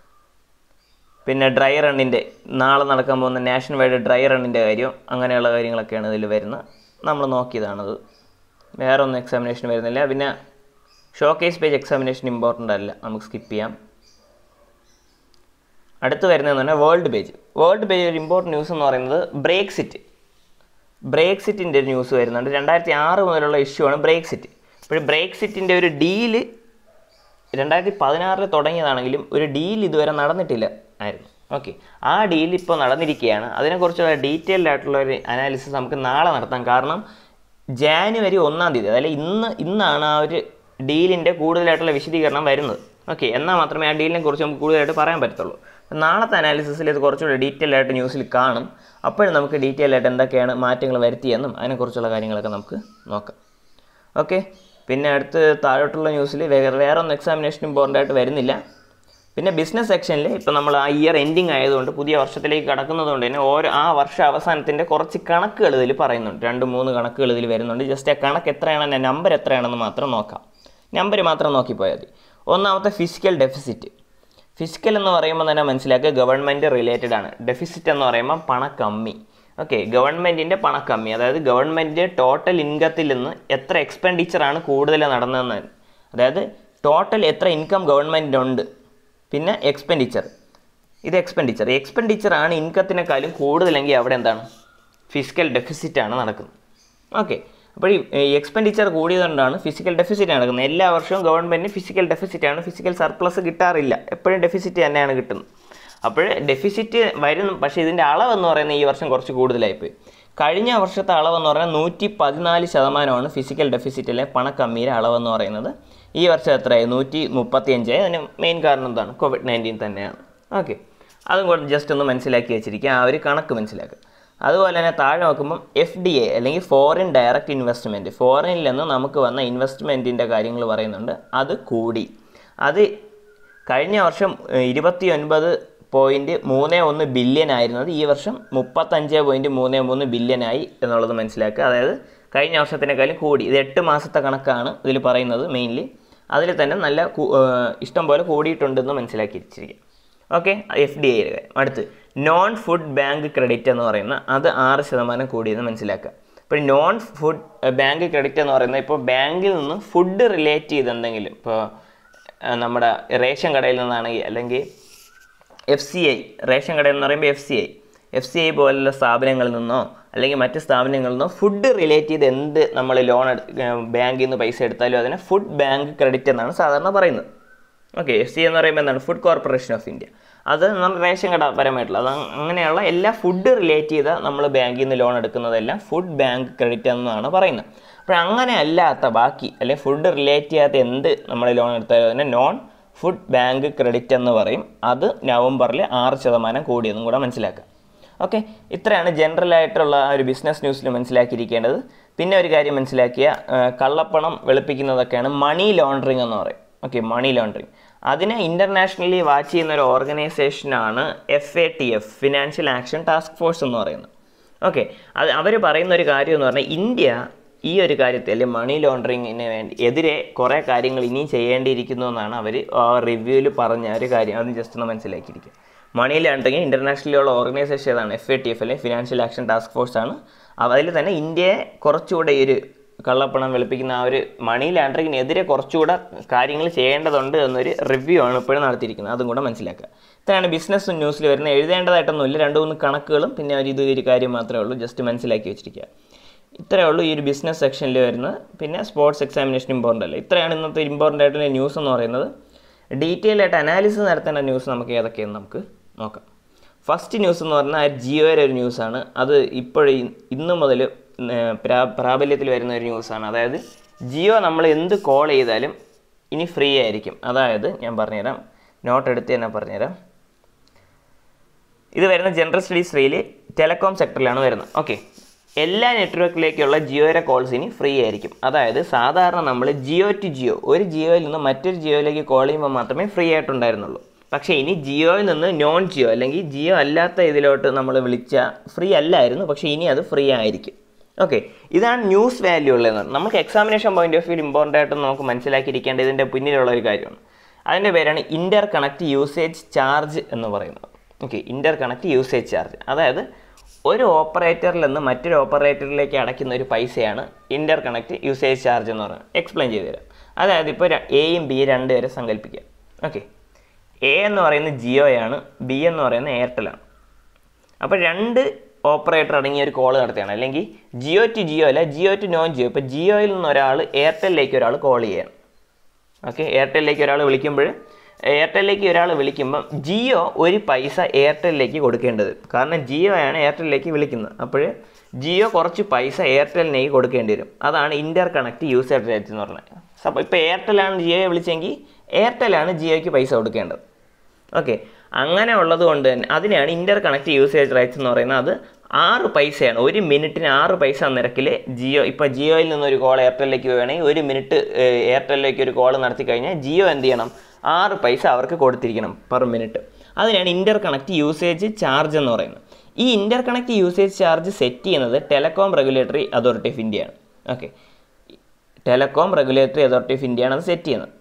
പിന്നെ ഡ്രൈ റണ്ണിൻ്റെ നാളെ നടക്കാൻ പോകുന്ന നാഷണൽ വൈഡ് ഡ്രൈ റണ്ണിൻ്റെ കാര്യം അങ്ങനെയുള്ള കാര്യങ്ങളൊക്കെയാണ് ഇതിൽ വരുന്നത് നമ്മൾ നോക്കിയതാണത് വേറെ ഒന്നും എക്സാമിനേഷൻ വരുന്നില്ല പിന്നെ ഷോക്കേസ് പേജ് എക്സാമിനേഷൻ ഇമ്പോർട്ടൻ്റ് അല്ല നമുക്ക് സ്കിപ്പ് ചെയ്യാം അടുത്ത് വരുന്നതെന്ന് പറഞ്ഞാൽ വേൾഡ് പേജ് വേൾഡ് പേജ് ഒരു ഇമ്പോർട്ടൻറ്റ് ന്യൂസ് എന്ന് പറയുന്നത് ബ്രേക്സിറ്റ് ബ്രേക്സിറ്റിൻ്റെ ഒരു ന്യൂസ് വരുന്നുണ്ട് രണ്ടായിരത്തി ആറ് മുതലുള്ള ഇഷ്യൂ ആണ് ബ്രേക്സിറ്റ് അപ്പോൾ ബ്രേക്സിറ്റിൻ്റെ ഒരു ഡീല് രണ്ടായിരത്തി പതിനാറിൽ തുടങ്ങിയതാണെങ്കിലും ഒരു ഡീൽ ഇതുവരെ നടന്നിട്ടില്ല ആയിരുന്നു ഓക്കെ ആ ഡീൽ ഇപ്പോൾ നടന്നിരിക്കുകയാണ് അതിനെക്കുറിച്ചുള്ള ഡീറ്റെയിൽഡ് ആയിട്ടുള്ള ഒരു അനാലിസിസ് നമുക്ക് നാളെ നടത്താം കാരണം ജാനുവരി ഒന്നാം തീയതി അതായത് ഇന്ന് ഇന്നാണ് ആ ഒരു ഡീലിൻ്റെ കൂടുതലായിട്ടുള്ള വിശദീകരണം വരുന്നത് ഓക്കെ എന്നാൽ മാത്രമേ ആ ഡീലിനെ കുറിച്ച് നമുക്ക് കൂടുതലായിട്ട് പറയാൻ പറ്റത്തുള്ളൂ നാളത്തെ അനാലിസിസിൽ ഇത് കുറച്ചുകൂടി ഡീറ്റെയിൽ ആയിട്ട് ന്യൂസിൽ കാണും അപ്പോഴും നമുക്ക് ഡീറ്റെയിൽ ആയിട്ട് എന്തൊക്കെയാണ് മാറ്റങ്ങൾ വരുത്തിയെന്നും അതിനെക്കുറിച്ചുള്ള കാര്യങ്ങളൊക്കെ നമുക്ക് നോക്കാം ഓക്കെ പിന്നെ അടുത്ത് താഴോട്ടുള്ള ന്യൂസിൽ വേറെ വേറെ ഒന്നും എക്സാമിനേഷൻ ഇമ്പോർട്ടൻ്റ് ആയിട്ട് വരുന്നില്ല പിന്നെ ബിസിനസ് സെക്ഷനിൽ ഇപ്പോൾ നമ്മൾ ആ ഇയർ എൻഡിങ് ആയതുകൊണ്ട് പുതിയ വർഷത്തിലേക്ക് കടക്കുന്നതുകൊണ്ട് തന്നെ ഓരോ ആ വർഷ അവസാനത്തിൻ്റെ കുറച്ച് കണക്കുകൾ ഇതിൽ പറയുന്നുണ്ട് രണ്ട് മൂന്ന് കണക്കുകൾ ഇതിൽ വരുന്നുണ്ട് ജസ്റ്റ് ആ കണക്ക് എത്രയാണെന്ന് നമ്പർ എത്രയാണെന്ന് മാത്രം നോക്കാം നമ്പർ മാത്രം നോക്കിപ്പോയാൽ മതി ഒന്നാമത്തെ ഫിസിക്കൽ ഡെഫിസിറ്റ് ഫിസിക്കൽ എന്ന് പറയുമ്പോൾ തന്നെ മനസ്സിലാക്കുക ഗവൺമെൻറ് റിലേറ്റഡ് ആണ് ഡെഫിസിറ്റ് എന്ന് പറയുമ്പോൾ പണക്കമ്മി ഓക്കെ ഗവൺമെൻറ്റിൻ്റെ പണക്കമ്മി അതായത് ഗവൺമെൻറ് ടോട്ടൽ ഇൻകത്തിൽ നിന്ന് എത്ര എക്സ്പെൻഡിച്ചറാണ് കൂടുതൽ നടന്നതെന്ന് അതായത് ടോട്ടൽ എത്ര ഇൻകം ഗവൺമെൻറ്റിനുണ്ട് പിന്നെ എക്സ്പെൻഡിച്ചർ ഇത് എക്സ്പെൻഡിച്ചർ എക്സ്പെൻഡിച്ചർ ആണ് ഇൻകത്തിനേക്കാളും കൂടുതലെങ്കിൽ അവിടെ എന്താണ് ഫിസിക്കൽ ഡെഫിസിറ്റ് ആണ് നടക്കുന്നത് ഓക്കെ അപ്പോൾ ഈ എക്സ്പെൻഡിച്ചർ കൂടിയതുകൊണ്ടാണ് ഫിസിക്കൽ ഡെഫിസിറ്റ് നടക്കുന്നത് എല്ലാ വർഷവും ഗവൺമെൻറ്റിന് ഫിസിക്കൽ ഡെഫിസിറ്റ് ആണ് ഫിസിക്കൽ സർപ്ലസ് കിട്ടാറില്ല എപ്പോഴും ഡെഫിസിറ്റ് തന്നെയാണ് കിട്ടുന്നത് അപ്പോൾ ഡെഫിസിറ്റ് വരുന്നു പക്ഷേ ഇതിൻ്റെ അളവെന്ന് പറയുന്നത് ഈ വർഷം കുറച്ച് കൂടുതലായിപ്പോയി കഴിഞ്ഞ വർഷത്തെ അളവെന്ന് പറഞ്ഞാൽ നൂറ്റി പതിനാല് ശതമാനമാണ് ഫിസിക്കൽ ഡെഫിസിറ്റിലെ പണക്കമ്മിയുടെ അളവെന്ന് പറയുന്നത് ഈ വർഷം എത്രയായി നൂറ്റി മുപ്പത്തി അഞ്ചായി അതിന് മെയിൻ കാരണം എന്താണ് കോവിഡ് നയൻറ്റീൻ തന്നെയാണ് ഓക്കെ അതും കൂടെ ജസ്റ്റ് ഒന്ന് മനസ്സിലാക്കി വെച്ചിരിക്കുക ആ ഒരു കണക്ക് മനസ്സിലാക്കുക അതുപോലെ തന്നെ താഴെ നോക്കുമ്പം എഫ് ഡി എ അല്ലെങ്കിൽ ഫോറിൻ ഡയറക്റ്റ് ഇൻവെസ്റ്റ്മെൻറ്റ് ഫോറിനിൽ നിന്ന് നമുക്ക് വന്ന ഇൻവെസ്റ്റ്മെൻറ്റിൻ്റെ കാര്യങ്ങൾ പറയുന്നുണ്ട് അത് കൂടി അത് കഴിഞ്ഞ വർഷം ഇരുപത്തി ഒൻപത് പോയിൻറ്റ് മൂന്ന് ഒന്ന് ബില്യൺ ആയിരുന്നത് ഈ വർഷം മുപ്പത്തഞ്ച് പോയിൻറ്റ് മൂന്ന് മൂന്ന് ബില്യനായി എന്നുള്ളത് മനസ്സിലാക്കുക അതായത് കഴിഞ്ഞ വർഷത്തിനേക്കാളും കൂടി ഇത് എട്ട് മാസത്തെ കണക്കാണ് ഇതിൽ പറയുന്നത് മെയിൻലി അതിൽ തന്നെ നല്ല കൂ- ഏഹ് ഇഷ്ടം പോലെ കൂടിയിട്ടുണ്ടെന്ന് മനസ്സിലാക്കി വെച്ചിരിക്കുക ഓക്കെ എഫ് ഡി ഐ അടുത്ത് നോൺ ഫുഡ് ബാങ്ക് ക്രെഡിറ്റ് എന്ന് പറയുന്ന അത് ആറ് ശതമാനം കൂടിയെന്ന് മനസ്സിലാക്കുക ഇപ്പോൾ നോൺ ഫുഡ് ബാങ്ക് ക്രെഡിറ്റ് എന്ന് പറയുന്നത് ഇപ്പോൾ ബാങ്കിൽ നിന്ന് ഫുഡ് റിലേറ്റ് ചെയ്ത് എന്തെങ്കിലും ഇപ്പോൾ ഏഹ് നമ്മുടെ റേഷൻ കടയിൽ നിന്നാണെങ്കിൽ അല്ലെങ്കിൽ എഫ് സി ഐ റേഷൻ കട എന്ന് പറയുമ്പോൾ F C I F C I പോലുള്ള സ്ഥാപനങ്ങളിൽ നിന്നോ അല്ലെങ്കിൽ മറ്റ് സ്ഥാപനങ്ങളിൽ നിന്നോ ഫുഡ് റിലേറ്റ് ചെയ്ത് എന്ത് നമ്മൾ ലോൺ ബാങ്കിൽ നിന്ന് പൈസ എടുത്താലും അതിനെ ഫുഡ് ബാങ്ക് ക്രെഡിറ്റ് എന്നാണ് സാധാരണ പറയുന്നത് ഓക്കെ എഫ് സി എന്ന് പറയുമ്പോൾ എന്താണ് ഫുഡ് കോർപ്പറേഷൻ ഓഫ് ഇന്ത്യ അത് നമ്മൾ റേഷൻ കട പരമായിട്ടുള്ള അത് അങ്ങനെയുള്ള എല്ലാ ഫുഡ് റിലേറ്റ് ചെയ്ത നമ്മൾ ബാങ്കിൽ നിന്ന് ലോൺ എടുക്കുന്നതെല്ലാം ഫുഡ് ബാങ്ക് ക്രെഡിറ്റ് എന്നാണ് പറയുന്നത് അപ്പോൾ അങ്ങനെ അല്ലാത്ത ബാക്കി അല്ലെങ്കിൽ ഫുഡ് റിലേറ്റ് ചെയ്യാത്ത എന്ത് നമ്മൾ ലോൺ എടുത്താലും അതിനെ നോൺ ഫുഡ് ബാങ്ക് ക്രെഡിറ്റ് എന്ന് പറയും അത് നവംബറിൽ ആറ് ശതമാനം കൂടിയെന്നും കൂടെ മനസ്സിലാക്കുക ഓക്കെ ഇത്രയാണ് ജനറൽ ആയിട്ടുള്ള ആ ഒരു ബിസിനസ് ന്യൂസിൽ മനസ്സിലാക്കിയിരിക്കേണ്ടത് പിന്നെ ഒരു കാര്യം മനസ്സിലാക്കിയ ആ, കള്ളപ്പണം വെളുപ്പിക്കുന്നതൊക്കെയാണ് മണി ലോണ്ടറിങ് എന്ന് പറയും ഓക്കെ മണി ലോണ്ടറിങ് അതിനെ ഇൻ്റർനാഷണലി വാച്ച് ചെയ്യുന്ന ഒരു ഓർഗനൈസേഷനാണ് F A T F financial action task force എന്ന് പറയുന്നത് ഓക്കെ അത് അവർ പറയുന്ന ഒരു കാര്യം എന്ന് പറഞ്ഞാൽ ഇന്ത്യ ഈ ഒരു കാര്യത്തിൽ അല്ലെങ്കിൽ മണി ലോണ്ടറിങ്ങിന് വേണ്ടി എതിരെ കുറേ കാര്യങ്ങൾ ഇനിയും ചെയ്യേണ്ടിയിരിക്കുന്നു എന്നാണ് അവർ റിവ്യൂവിൽ പറഞ്ഞ ഒരു കാര്യം അത് ജസ്റ്റ് ഒന്ന് മനസ്സിലാക്കിയിരിക്കുക മണി ലോണ്ടറിങ് ഇൻ്റർനാഷണലിലുള്ള ഓർഗനൈസേഷൻ ഏതാണ് എഫ് എ ടി എഫ് അല്ലെങ്കിൽ ഫിനാൻഷ്യൽ ആക്ഷൻ ടാസ്ക് ഫോഴ്സ് ആണ് അതിൽ തന്നെ ഇന്ത്യയെ കുറച്ചുകൂടെ ഈ ഒരു കള്ളപ്പണം വെളുപ്പിക്കുന്ന ആ ഒരു മണി ലാൻഡറിങ്ങിനെതിരെ കുറച്ചുകൂടെ കാര്യങ്ങൾ ചെയ്യേണ്ടതുണ്ട് എന്നൊരു റിവ്യൂ ആണ് ഇപ്പോഴും നടത്തിയിരിക്കുന്നത് അതും കൂടെ മനസ്സിലാക്കുക ഇത്രയാണ് ബിസിനസ് ന്യൂസിൽ വരുന്ന എഴുതേണ്ടതായിട്ടൊന്നുമില്ല രണ്ട് മൂന്ന് കണക്കുകളും പിന്നെ ഒരു ഇത് ഒരു കാര്യം മാത്രമേ ഉള്ളൂ ജസ്റ്റ് മനസ്സിലാക്കി വെച്ചിരിക്കുക ഇത്രയേ ഉള്ളൂ ഈ ഒരു ബിസിനസ് സെക്ഷനിൽ വരുന്നത് പിന്നെ സ്പോർട്സ് എക്സാമിനേഷൻ ഇമ്പോർട്ടൻ്റ് അല്ല ഇത്രയാണ് ഇന്നത്തെ ഇമ്പോർട്ടൻ്റ് ആയിട്ടുള്ള ന്യൂസ് എന്ന് പറയുന്നത് ഡീറ്റെയിൽ ആയിട്ട് അനാലിസിസ് നടത്തേണ്ട ന്യൂസ് നമുക്ക് ഏതൊക്കെയെന്ന് നമുക്ക് നോക്കാം ഫസ്റ്റ് ന്യൂസ് എന്ന് പറഞ്ഞാൽ ജിയോയുടെ ഒരു ന്യൂസാണ് അത് ഇപ്പോഴും ഇന്ന് മുതൽ പ്രാബല്യത്തിൽ വരുന്ന ഒരു ന്യൂസാണ് അതായത് ജിയോ നമ്മൾ എന്ത് കോൾ ചെയ്താലും ഇനി ഫ്രീ ആയിരിക്കും അതായത് ഞാൻ പറഞ്ഞുതരാം നോട്ട് എടുത്ത് തന്നെ പറഞ്ഞുതരാം ഇത് വരുന്ന ജനറൽ സ്റ്റഡീസ് ഫ്രീയിൽ ടെലകോം സെക്ടറിലാണ് വരുന്നത് ഓക്കെ എല്ലാ നെറ്റ്വർക്കിലേക്കുള്ള ജിയോയുടെ കോൾസ് ഇനി ഫ്രീ ആയിരിക്കും അതായത് സാധാരണ നമ്മൾ ജിയോ ടു ജിയോ ഒരു ജിയോയിൽ നിന്ന് മറ്റൊരു ജിയോയിലേക്ക് കോൾ ചെയ്യുമ്പോൾ മാത്രമേ ഫ്രീ ആയിട്ടുണ്ടായിരുന്നുള്ളൂ പക്ഷേ ഇനി ജിയോയിൽ നിന്ന് നോൺ ജിയോ അല്ലെങ്കിൽ ജിയോ അല്ലാത്ത ഇതിലോട്ട് നമ്മൾ വിളിച്ച ഫ്രീ അല്ലായിരുന്നു പക്ഷേ ഇനി അത് ഫ്രീ ആയിരിക്കും ഓക്കെ ഇതാണ് ന്യൂസ് വാല്യൂ ഉള്ളത് നമുക്ക് examination point of view important ആയിട്ട് നമുക്ക് മനസ്സിലാക്കിയിരിക്കേണ്ട ഇതിൻ്റെ പിന്നിലുള്ള ഒരു കാര്യമാണ് അതിൻ്റെ പേരാണ് ഇൻ്റർ കണക്ട് യൂസേജ് ചാർജ് എന്ന് പറയുന്നത് okay interconnect usage charge അതായത് ഒരു ഓപ്പറേറ്ററിൽ നിന്ന് മറ്റൊരു ഓപ്പറേറ്ററിലേക്ക് അടയ്ക്കുന്ന ഒരു പൈസയാണ് ഇൻ്റർ കണക്ട് യൂസേജ് ചാർജ് എന്ന് പറയുന്നത് എക്സ്പ്ലെയിൻ ചെയ്തു തരാം അതായത് ഇപ്പോൾ എയും ബി രണ്ട് പേരെ സങ്കല്പിക്കുക ഓക്കെ എ എന്ന് പറയുന്നത് ജിയോയാണ് ബി എന്ന് പറയുന്നത് എയർടെലാണ് അപ്പോൾ രണ്ട് ഓപ്പറേറ്റർ അടങ്ങിയ ഒരു കോൾ നടത്തുകയാണ് അല്ലെങ്കിൽ ജിയോ ടു ജിയോ അല്ല ജിയോ ടു നോൺ ജിയോ ഇപ്പോൾ ജിയോയിൽ നിന്ന് ഒരാൾ എയർടെലിലേക്ക് ഒരാൾ കോൾ ചെയ്യണം ഓക്കെ എയർടെലിലേക്ക് ഒരാൾ വിളിക്കുമ്പോൾ എയർടെലിലേക്ക് ഒരാൾ വിളിക്കുമ്പം ജിയോ ഒരു പൈസ എയർടെലിലേക്ക് കൊടുക്കേണ്ടത് കാരണം ജിയോ ആണ് എയർടെലിലേക്ക് വിളിക്കുന്നത് അപ്പോൾ ജിയോ കുറച്ച് പൈസ എയർടെലിലേക്ക് കൊടുക്കേണ്ടി വരും അതാണ് ഇൻ്റർ കണക്ട് യൂസർ റേറ്റ് എന്ന് പറഞ്ഞത് അപ്പോൾ ഇപ്പോൾ എയർടെലാണ് ജിയോയെ വിളിച്ചെങ്കിൽ എയർടെലാണ് ജിയോയ്ക്ക് പൈസ കൊടുക്കേണ്ടത് ഓക്കെ അങ്ങനെ ഉള്ളത് കൊണ്ട് തന്നെ അതിനെയാണ് ഇൻ്റർ കണക്ട് യൂസേജ് റൈറ്റ്സ് എന്ന് പറയുന്നത് അത് ആറ് പൈസയാണ് ഒരു മിനിറ്റിന് ആറ് പൈസ നിരക്കിൽ ജിയോ ഇപ്പോൾ ജിയോയിൽ നിന്നൊരു കോൾ എയർടെലിലേക്ക് പോവുകയാണെങ്കിൽ ഒരു മിനിറ്റ് എയർടെലിലേക്ക് ഒരു കോൾ നടത്തി കഴിഞ്ഞാൽ ജിയോ എന്ത് ചെയ്യണം ആറ് പൈസ അവർക്ക് കൊടുത്തിരിക്കണം പെർ മിനിറ്റ് അതിനാണ് ഇൻ്റർ കണക്ട് യൂസേജ് ചാർജ് എന്ന് പറയുന്നത് ഈ interconnect usage charge set ചെയ്യുന്നത് ടെലകോം റെഗുലേറ്ററി അതോറിറ്റി ഓഫ് ഇന്ത്യയാണ് okay telecom regulatory authority of ഇന്ത്യയാണ് അത് സെറ്റ് ചെയ്യുന്നത്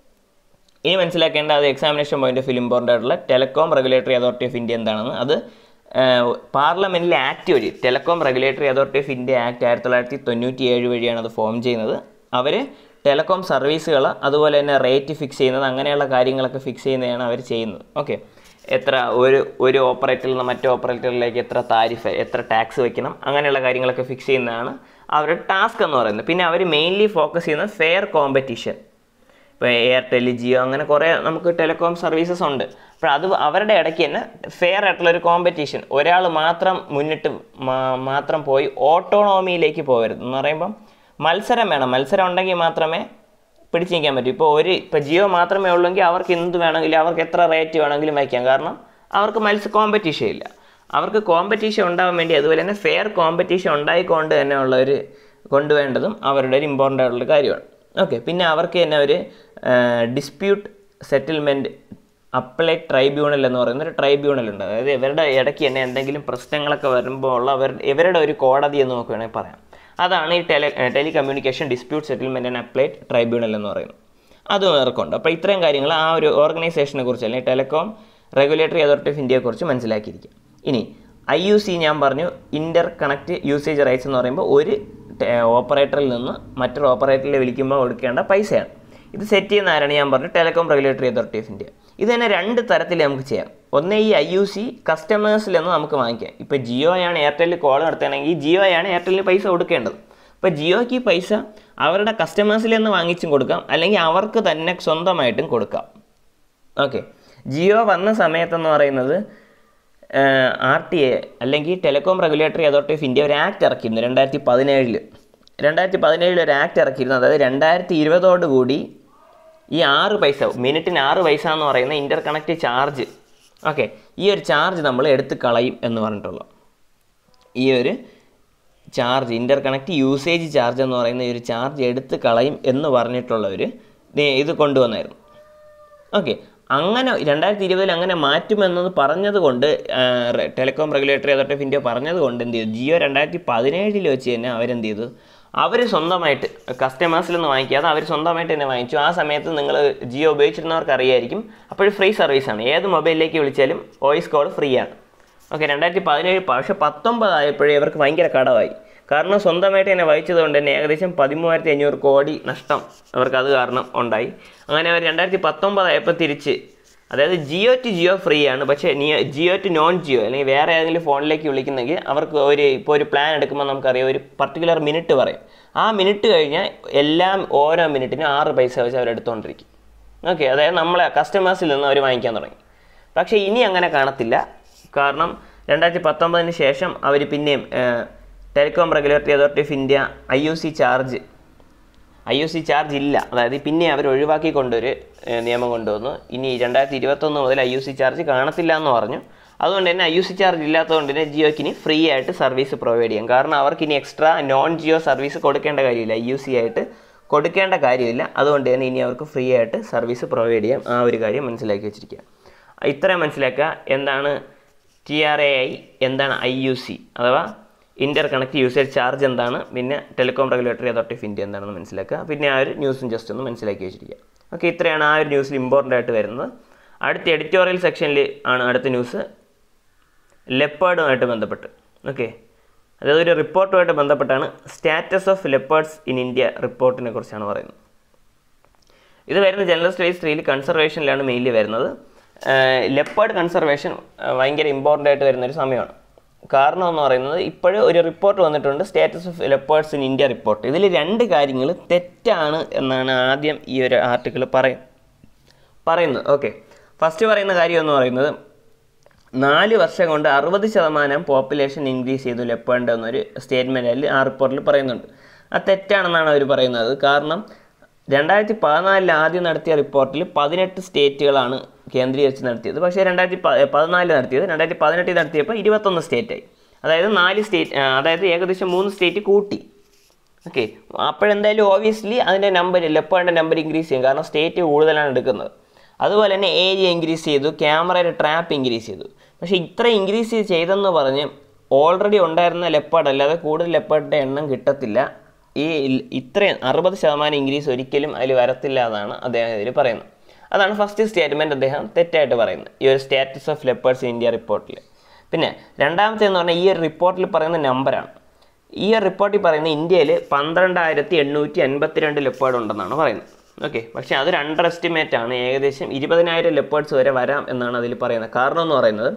ഇനി മനസ്സിലാക്കേണ്ട അത് examination point of view important ആയിട്ടുള്ള telecom regulatory authority of India എന്താണെന്ന് അത് പാർലമെൻറ്റിലെ ആക്ട് വഴി telecom regulatory authority of India act ആയിരത്തി തൊള്ളായിരത്തി തൊണ്ണൂറ്റി ഏഴ് വഴിയാണ് അത് ഫോം ചെയ്യുന്നത് അവർ ടെലകോം സർവീസുകൾ അതുപോലെ തന്നെ റേറ്റ് ഫിക്സ് ചെയ്യുന്നത് അങ്ങനെയുള്ള കാര്യങ്ങളൊക്കെ ഫിക്സ് ചെയ്യുന്നതാണ് അവർ ചെയ്യുന്നത് ഓക്കെ എത്ര ഒരു ഒരു ഓപ്പറേറ്ററിൽ നിന്ന് മറ്റു ഓപ്പറേറ്ററിലേക്ക് എത്ര താരിഫ് എത്ര ടാക്സ് വെക്കണം അങ്ങനെയുള്ള കാര്യങ്ങളൊക്കെ ഫിക്സ് ചെയ്യുന്നതാണ് അവരുടെ ടാസ്ക് എന്ന് പറയുന്നത് പിന്നെ അവർ മെയിൻലി ഫോക്കസ് ചെയ്യുന്നത് ഫെയർ കോമ്പറ്റീഷൻ ഇപ്പോൾ എയർടെൽ ജിയോ അങ്ങനെ കുറേ നമുക്ക് ടെലികോം സർവീസസ് ഉണ്ട് അപ്പോൾ അത് അവരുടെ ഇടയ്ക്ക് തന്നെ ഫെയർ ആയിട്ടുള്ളൊരു കോമ്പറ്റീഷൻ ഒരാൾ മാത്രം മുന്നിട്ട് മാ- മാത്രം പോയി ഓട്ടോണോമിയിലേക്ക് പോകരുത് എന്ന് പറയുമ്പം മത്സരം വേണം മത്സരം ഉണ്ടെങ്കിൽ മാത്രമേ പിടിച്ചു നിൽക്കാൻ പറ്റൂ ഇപ്പോൾ ഒരു ഇപ്പോൾ ജിയോ മാത്രമേ ഉള്ളെങ്കിൽ അവർക്ക് എന്ത് വേണമെങ്കിലും അവർക്ക് എത്ര റേറ്റ് വേണമെങ്കിലും വയ്ക്കാം കാരണം അവർക്ക് മത്സ കോമ്പറ്റീഷൻ ഇല്ല അവർക്ക് കോമ്പറ്റീഷൻ ഉണ്ടാവാൻ വേണ്ടി അതുപോലെ തന്നെ ഫെയർ കോമ്പറ്റീഷൻ ഉണ്ടായിക്കൊണ്ട് തന്നെ ഉള്ള ഒരു കൊണ്ടുവേണ്ടതും അവരുടെ ഒരു ഇമ്പോർട്ടൻ്റ് ആയിട്ടുള്ള കാര്യമാണ് ഓക്കെ പിന്നെ അവർക്ക് തന്നെ ഒരു ഡിസ്പ്യൂട്ട് സെറ്റിൽമെൻറ്റ് അപ്ലൈ ട്രൈബ്യൂണൽ എന്ന് പറയുന്ന ഒരു ട്രൈബ്യൂണൽ ഉണ്ട് അതായത് ഇവരുടെ ഇടയ്ക്ക് തന്നെ എന്തെങ്കിലും പ്രശ്നങ്ങളൊക്കെ വരുമ്പോൾ ഉള്ള അവർ ഇവരുടെ ഒരു കോടതി എന്ന് നമുക്ക് വേണമെങ്കിൽ പറയാം അതാണ് ഈ tele telecommunication dispute settlement and applied tribunal എന്ന് പറയുന്നത് അതും ഇവർക്കുണ്ട് അപ്പോൾ ഇത്രയും കാര്യങ്ങൾ ആ ഒരു ഓർഗനൈസേഷനെ കുറിച്ച് അല്ലെങ്കിൽ ടെലികോം റെഗുലേറ്ററി അതോറിറ്റി ഓഫ് ഇന്ത്യയെ കുറിച്ച് മനസ്സിലാക്കിയിരിക്കുക ഇനി ഐ യു സി ഞാൻ പറഞ്ഞു ഇൻ്റർ കണക്ട് യൂസേജ് റൈറ്റ്സ് എന്ന് പറയുമ്പോൾ ഒരു ഓപ്പറേറ്ററിൽ നിന്ന് മറ്റൊരു ഓപ്പറേറ്ററിൽ വിളിക്കുമ്പോൾ കൊടുക്കേണ്ട പൈസയാണ് ഇത് സെറ്റ് ചെയ്യുന്ന ആരാണ് ഞാൻ പറഞ്ഞു telecom regulatory authority of India ഇത് തന്നെ രണ്ട് തരത്തിൽ നമുക്ക് ചെയ്യാം ഒന്ന് ഈ ഐ യു സി കസ്റ്റമേഴ്സിൽ നിന്ന് നമുക്ക് വാങ്ങിക്കാം ഇപ്പോൾ ജിയോയാണ് എയർടെല്ലിൽ കോൾ നടത്തുകയാണെങ്കിൽ ജിയോയാണ് എയർടെല്ലിന് പൈസ കൊടുക്കേണ്ടത് ഇപ്പോൾ ജിയോയ്ക്ക് ഈ പൈസ അവരുടെ കസ്റ്റമേഴ്സിൽ നിന്ന് വാങ്ങിച്ചും കൊടുക്കാം അല്ലെങ്കിൽ അവർക്ക് തന്നെ സ്വന്തമായിട്ടും കൊടുക്കാം ഓക്കെ ജിയോ വന്ന സമയത്തെന്ന് പറയുന്നത് ആർ ടി എ അല്ലെങ്കിൽ telecom regulatory authority of India ഒരു ആക്ട് ഇറക്കിയിരുന്നു രണ്ടായിരത്തി പതിനേഴിൽ രണ്ടായിരത്തി പതിനേഴിൽ ഒരു ആക്ട് ഇറക്കിയിരുന്നു അതായത് രണ്ടായിരത്തി ഇരുപതോടുകൂടി ഈ ആറ് പൈസ മിനിറ്റിന് ആറ് പൈസ എന്ന് പറയുന്ന ഇൻ്റർ കണക്റ്റ് ചാർജ് ഓക്കെ ഈ ഒരു ചാർജ് നമ്മൾ എടുത്ത് കളയും എന്ന് പറഞ്ഞിട്ടുള്ളൂ ഈ ഒരു charge interconnect usage charge എന്ന് പറയുന്ന ഈ ഒരു ചാർജ് എടുത്ത് കളയും എന്ന് പറഞ്ഞിട്ടുള്ള ഒരു ഇത് കൊണ്ടുവന്നായിരുന്നു ഓക്കെ അങ്ങനെ രണ്ടായിരത്തി ഇരുപതിൽ അങ്ങനെ മാറ്റുമെന്നത് പറഞ്ഞതുകൊണ്ട് telecom regulatory authority of India പറഞ്ഞതുകൊണ്ട് എന്ത് ചെയ്തു ജിയോ രണ്ടായിരത്തി പതിനേഴിൽ വെച്ച് തന്നെ അവരെന്ത് ചെയ്തു അവർ സ്വന്തമായിട്ട് കസ്റ്റമേഴ്സിൽ നിന്ന് വാങ്ങിക്കാതെ അവർ സ്വന്തമായിട്ട് തന്നെ വാങ്ങിച്ചു ആ സമയത്ത് നിങ്ങൾ ജിയോ ഉപയോഗിച്ചിരുന്നവർക്ക് അറിയായിരിക്കും അപ്പോൾ ഫ്രീ സർവീസാണ് ഏത് മൊബൈലിലേക്ക് വിളിച്ചാലും വോയിസ് കോൾ ഫ്രീ ആണ് ഓക്കെ രണ്ടായിരത്തി പതിനേഴ് പക്ഷേ പത്തൊമ്പതായപ്പോഴേ ഇവർക്ക് ഭയങ്കര കടമായി കാരണം സ്വന്തമായിട്ട് തന്നെ വഹിച്ചത് കൊണ്ട് തന്നെ ഏകദേശം പതിമൂവായിരത്തി അഞ്ഞൂറ് കോടി നഷ്ടം അവർക്ക് അത് കാരണം ഉണ്ടായി അങ്ങനെ അവർ രണ്ടായിരത്തി പത്തൊമ്പതായപ്പോൾ തിരിച്ച് അതായത് ജിയോ ടു ജിയോ ഫ്രീ ആണ് പക്ഷേ നിയോ ജിയോ ടു നോൺ ജിയോ അല്ലെങ്കിൽ വേറെ ഏതെങ്കിലും ഫോണിലേക്ക് വിളിക്കുന്നെങ്കിൽ അവർക്ക് ഒരു ഇപ്പോൾ ഒരു പ്ലാൻ എടുക്കുമ്പോൾ നമുക്കറിയാം ഒരു പർട്ടിക്കുലർ മിനിറ്റ് പറയും ആ മിനിറ്റ് കഴിഞ്ഞാൽ എല്ലാം ഓരോ മിനിറ്റിനും ആറ് പൈസ വെച്ച് അവരെടുത്തുകൊണ്ടിരിക്കും ഓക്കെ അതായത് നമ്മളെ കസ്റ്റമേഴ്സിൽ നിന്ന് അവർ വാങ്ങിക്കാൻ തുടങ്ങി പക്ഷേ ഇനി അങ്ങനെ കാണത്തില്ല കാരണം രണ്ടായിരത്തി പത്തൊമ്പതിന് ശേഷം അവർ പിന്നെയും telecom regulatory authority of India I U C charge I U C charge ഇല്ല അതായത് പിന്നെ അവർ ഒഴിവാക്കിക്കൊണ്ടൊരു ഏഹ്, നിയമം കൊണ്ടുവന്നു ഇനി രണ്ടായിരത്തി ഇരുപത്തൊന്ന് മുതൽ ഐ യു സി ചാർജ് കാണത്തില്ല എന്ന് പറഞ്ഞു അതുകൊണ്ട് തന്നെ ഐ യു സി ചാർജ് ഇല്ലാത്തതുകൊണ്ട് തന്നെ ജിയോക്ക് ഇനി ഫ്രീ ആയിട്ട് സർവീസ് പ്രൊവൈഡ് ചെയ്യാം കാരണം അവർക്ക് ഇനി എക്സ്ട്രാ നോൺ ജിയോ സർവീസ് കൊടുക്കേണ്ട കാര്യമില്ല ഐ യു സി ആയിട്ട് കൊടുക്കേണ്ട കാര്യമില്ല അതുകൊണ്ട് തന്നെ ഇനി അവർക്ക് ഫ്രീ ആയിട്ട് സർവീസ് പ്രൊവൈഡ് ചെയ്യാം ആ ഒരു കാര്യം മനസ്സിലാക്കി വെച്ചിരിക്കുക ഇത്രയും മനസ്സിലാക്കുക എന്താണ് ടി ആർ എ ഐ എന്താണ് ഐ യു സി അഥവാ ഇൻ്റർ കണക്ട് യൂസേജ് ചാർജ് എന്താണ് പിന്നെ telecom regulatory authority of India എന്താണെന്ന് മനസ്സിലാക്കുക പിന്നെ ആ ഒരു ന്യൂസും ജസ്റ്റ് ഒന്ന് മനസ്സിലാക്കി വെച്ചിരിക്കുക ഓക്കെ ഇത്രയാണ് ആ ഒരു ന്യൂസിൽ ഇമ്പോർട്ടൻ്റ് ആയിട്ട് വരുന്നത് അടുത്ത എഡിറ്റോറിയൽ സെക്ഷനിൽ ആണ് അടുത്ത ന്യൂസ് ലെപ്പേർഡുമായിട്ട് ബന്ധപ്പെട്ട് ഓക്കെ അതായത് ഒരു റിപ്പോർട്ടുമായിട്ട് ബന്ധപ്പെട്ടാണ് status of leopards in India റിപ്പോർട്ടിനെ കുറിച്ചാണ് പറയുന്നത് ഇത് വരുന്ന ജനറൽ സ്റ്റഡീസ് ത്രീയിൽ കൺസർവേഷനിലാണ് മെയിൻലി വരുന്നത് ലെപ്പേർഡ് കൺസർവേഷൻ ഭയങ്കര ഇമ്പോർട്ടൻ്റ് ആയിട്ട് വരുന്ന ഒരു സമയമാണ് കാരണം എന്ന് പറയുന്നത് ഇപ്പോഴും ഒരു റിപ്പോർട്ട് വന്നിട്ടുണ്ട് status of leopards in India report ഇതിൽ രണ്ട് കാര്യങ്ങൾ തെറ്റാണ് എന്നാണ് ആദ്യം ഈ ഒരു ആർട്ടിക്കിൾ പറയും പറയുന്നത് ഓക്കെ ഫസ്റ്റ് പറയുന്ന കാര്യം എന്ന് പറയുന്നത് നാല് വർഷം കൊണ്ട് അറുപത് ശതമാനം പോപ്പുലേഷൻ ഇൻക്രീസ് ചെയ്തു ലെപ്പേണ്ട എന്നൊരു സ്റ്റേറ്റ്മെൻറ്റിൽ ആ റിപ്പോർട്ടിൽ പറയുന്നുണ്ട് അത് തെറ്റാണെന്നാണ് അവർ പറയുന്നത് കാരണം രണ്ടായിരത്തി പതിനാലിൽ ആദ്യം നടത്തിയ റിപ്പോർട്ടിൽ പതിനെട്ട് സ്റ്റേറ്റുകളാണ് കേന്ദ്രീകരിച്ച് നടത്തിയത് പക്ഷേ രണ്ടായിരത്തി പ പതിനാലിൽ നടത്തിയത് രണ്ടായിരത്തി പതിനെട്ടിൽ നടത്തിയപ്പോൾ ഇരുപത്തൊന്ന് സ്റ്റേറ്റായി അതായത് നാല് സ്റ്റേറ്റ് അതായത് ഏകദേശം മൂന്ന് സ്റ്റേറ്റ് കൂട്ടി ഓക്കെ അപ്പോഴെന്തായാലും ഓബിയസ്ലി അതിൻ്റെ നമ്പർ ലെപ്പേണിൻ്റെ നമ്പർ ഇൻക്രീസ് ചെയ്യും കാരണം സ്റ്റേറ്റ് കൂടുതലാണ് എടുക്കുന്നത് അതുപോലെ തന്നെ ഏരിയ ഇൻക്രീസ് ചെയ്തു ക്യാമറയുടെ ട്രാപ്പ് ഇൻക്രീസ് ചെയ്തു പക്ഷേ ഇത്ര ഇൻക്രീസ് ചെയ്തെന്ന് പറഞ്ഞ് ഓൾറെഡി ഉണ്ടായിരുന്ന ലെപ്പേർഡ് അല്ലാതെ കൂടുതൽ ലെപ്പേർഡിൻ്റെ എണ്ണം കിട്ടത്തില്ല ഈ ഇൽ- ഇത്രയും അറുപത് ശതമാനം ഇൻക്രീസ് ഒരിക്കലും അതിൽ വരത്തില്ല എന്നാണ് അദ്ദേഹം ഇതിൽ പറയുന്നത് അതാണ് ഫസ്റ്റ് സ്റ്റേറ്റ്മെൻറ്റ് അദ്ദേഹം തെറ്റായിട്ട് പറയുന്നത് ഈ ഒരു status of leopards in India റിപ്പോർട്ടിൽ പിന്നെ രണ്ടാമത്തെ എന്ന് പറഞ്ഞാൽ ഈ ഒരു റിപ്പോർട്ടിൽ പറയുന്ന നമ്പറാണ് ഈ ഒരു റിപ്പോർട്ടിൽ പറയുന്ന ഇന്ത്യയിൽ പന്ത്രണ്ടായിരത്തി എണ്ണൂറ്റി അൻപത്തിരണ്ട് ലെപ്പേർഡ് ഉണ്ടെന്നാണ് പറയുന്നത് ഓക്കെ പക്ഷേ അതൊരു അണ്ടർ എസ്റ്റിമേറ്റ് ആണ് ഏകദേശം ഇരുപതിനായിരം ലെപ്പേർഡ്സ് വരെ വരാം എന്നാണ് അതിൽ പറയുന്നത് കാരണം എന്ന് പറയുന്നത്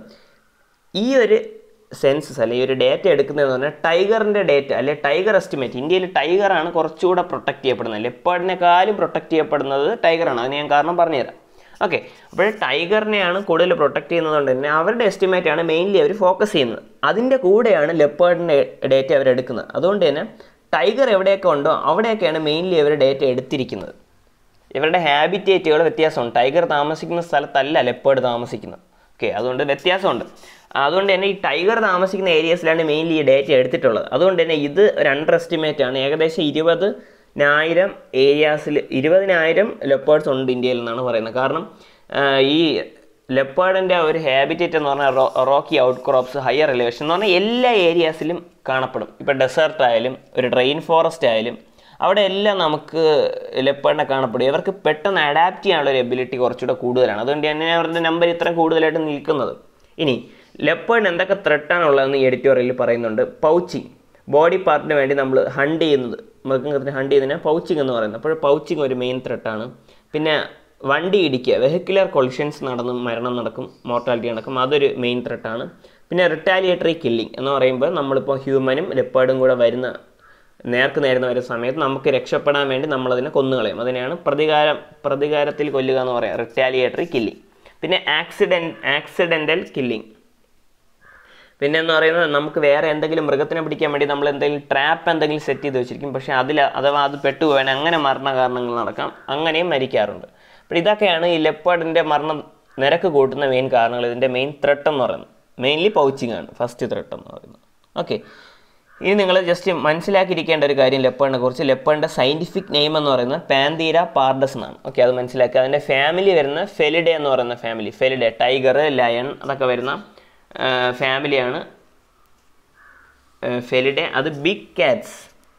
ഈ ഒരു സെൻസസ് അല്ലെങ്കിൽ ഒരു ഡേറ്റ എടുക്കുന്നതെന്ന് പറഞ്ഞാൽ ടൈഗറിൻ്റെ ഡേറ്റ അല്ലെ ടൈഗർ എസ്റ്റിമേറ്റ് ഇന്ത്യയിൽ ടൈഗറാണ് കുറച്ചുകൂടെ പ്രൊട്ടക്ട് ചെയ്യപ്പെടുന്നത് ലെപ്പേർഡിനെക്കാളും പ്രൊട്ടക്ട് ചെയ്യപ്പെടുന്നത് ടൈഗറാണ് അതിന് ഞാൻ കാരണം പറഞ്ഞുതരാം ഓക്കെ അപ്പോൾ ടൈഗറിനെയാണ് കൂടുതൽ പ്രൊട്ടക്ട് ചെയ്യുന്നതുകൊണ്ട് തന്നെ അവരുടെ എസ്റ്റിമേറ്റ് ആണ് മെയിൻലി അവർ ഫോക്കസ് ചെയ്യുന്നത് അതിൻ്റെ കൂടെയാണ് ലെപ്പേർഡിൻ്റെ ഡേറ്റ അവർ എടുക്കുന്നത് അതുകൊണ്ട് തന്നെ ടൈഗർ എവിടെയൊക്കെ ഉണ്ടോ അവിടെയൊക്കെയാണ് മെയിൻലി അവർ ഡേറ്റ എടുത്തിരിക്കുന്നത് ഇവരുടെ ഹാബിറ്റേറ്റുകൾ വ്യത്യാസമുണ്ട് ടൈഗർ താമസിക്കുന്ന സ്ഥലത്തല്ല ലെപ്പേർഡ് താമസിക്കുന്നത് ഓക്കെ അതുകൊണ്ട് വ്യത്യാസമുണ്ട് അതുകൊണ്ട് തന്നെ ഈ ടൈഗർ താമസിക്കുന്ന ഏരിയസിലാണ് മെയിൻലി ഈ ഡേറ്റ എടുത്തിട്ടുള്ളത് അതുകൊണ്ട് തന്നെ ഇത് ഒരു അണ്ടർ എസ്റ്റിമേറ്റ് ആണ് ഏകദേശം ഇരുപതിനായിരം ഏരിയാസിൽ ഇരുപതിനായിരം ലെപ്പേർഡ്സ് ഉണ്ട് ഇന്ത്യയിൽ എന്നാണ് പറയുന്നത് കാരണം ആ, ഈ ലെപ്പേർഡിൻ്റെ ഒരു ഹാബിറ്റേറ്റ് എന്ന് പറഞ്ഞാൽ ro rocky outcrops higher elevation എന്ന് പറഞ്ഞാൽ എല്ലാ ഏരിയാസിലും കാണപ്പെടും ഇപ്പോൾ ഡെസേർട്ട് ആയാലും ഒരു റെയിൻ ഫോറസ്റ്റ് ആയാലും അവിടെ എല്ലാം നമുക്ക് ലെപ്പേർഡിനെ കാണപ്പെടും ഇവർക്ക് പെട്ടെന്ന് അഡാപ്റ്റ് ചെയ്യാനുള്ള ഒരു എബിലിറ്റി കുറച്ചുകൂടെ കൂടുതലാണ് അതുകൊണ്ട് തന്നെ അവരുടെ നമ്പർ ഇത്രയും കൂടുതലായിട്ട് നിൽക്കുന്നത് ഇനി ലെപ്പേർഡിന് എന്തൊക്കെ ത്രെട്ടാണുള്ളതെന്ന് ഈ എഡിറ്റോറിയലിൽ പറയുന്നുണ്ട് പൗച്ചിങ് ബോഡി പാർട്ടിന് വേണ്ടി നമ്മൾ ഹണ്ട് ചെയ്യുന്നത് മൃഗത്തിന് ഹണ്ട് ചെയ്യുന്നതിനെ പൗച്ചിങ് എന്ന് പറയുന്നത് അപ്പോൾ പൗച്ചിങ് ഒരു മെയിൻ ത്രെട്ടാണ് പിന്നെ വണ്ടി ഇടിക്കുക വെഹിക്കുലർ കൊളിഷൻസ് നടന്നും മരണം നടക്കും മോർട്ടാലിറ്റി നടക്കും അതൊരു മെയിൻ ത്രെട്ടാണ് പിന്നെ റിട്ടാലിയേറ്ററി കില്ലിംഗ് എന്ന് പറയുമ്പോൾ നമ്മളിപ്പോൾ ഹ്യൂമനും ലെപ്പേർഡും കൂടെ വരുന്ന നേർക്ക് നേരുന്ന വരുന്ന സമയത്ത് നമുക്ക് രക്ഷപ്പെടാൻ വേണ്ടി നമ്മളതിനെ കൊന്നുകളയും അതിനെയാണ് പ്രതികാരം പ്രതികാരത്തിൽ കൊല്ലുക എന്ന് പറയാം റിട്ടാലിയേറ്ററി കില്ലിംഗ് പിന്നെ ആക്സിഡൻ ആക്സിഡൻ്റൽ കില്ലിംഗ് പിന്നെ എന്ന് പറയുന്നത് നമുക്ക് വേറെ എന്തെങ്കിലും മൃഗത്തിനെ പിടിക്കാൻ വേണ്ടി നമ്മൾ എന്തെങ്കിലും ട്രാപ്പ് എന്തെങ്കിലും സെറ്റ് ചെയ്ത് വെച്ചിരിക്കും പക്ഷേ അതിൽ അഥവാ അത് പെട്ടുപോയാൽ അങ്ങനെ മരണ കാരണങ്ങൾ നടക്കാം അങ്ങനെയും മരിക്കാറുണ്ട് അപ്പോൾ ഇതൊക്കെയാണ് ഈ ലെപ്പേർഡിൻ്റെ മരണ നിരക്ക് കൂട്ടുന്ന മെയിൻ കാരണങ്ങൾ ഇതിൻ്റെ മെയിൻ ത്രെട്ട് എന്ന് പറയുന്നത് മെയിൻലി പൗച്ചിങ് ആണ് ഫസ്റ്റ് ത്രെട്ട് എന്ന് പറയുന്നത് ഓക്കെ ഇനി നിങ്ങൾ ജസ്റ്റ് മനസ്സിലാക്കിയിരിക്കേണ്ട ഒരു കാര്യം ലെപ്പേർഡിനെ കുറിച്ച് ലെപ്പേർഡിൻ്റെ സയൻറ്റിഫിക് നെയിം എന്ന് പറയുന്നത് പാന്തീര പാർഡസ് എന്നാണ് ഓക്കെ അത് മനസ്സിലാക്കുക അതിൻ്റെ ഫാമിലി വരുന്ന ഫെലിഡെ എന്ന് പറയുന്ന ഫാമിലി ഫെലിഡെ ടൈഗർ ലയൺ അതൊക്കെ വരുന്ന ഫാമിലിയാണ് ഫെലിഡെ അത് big cats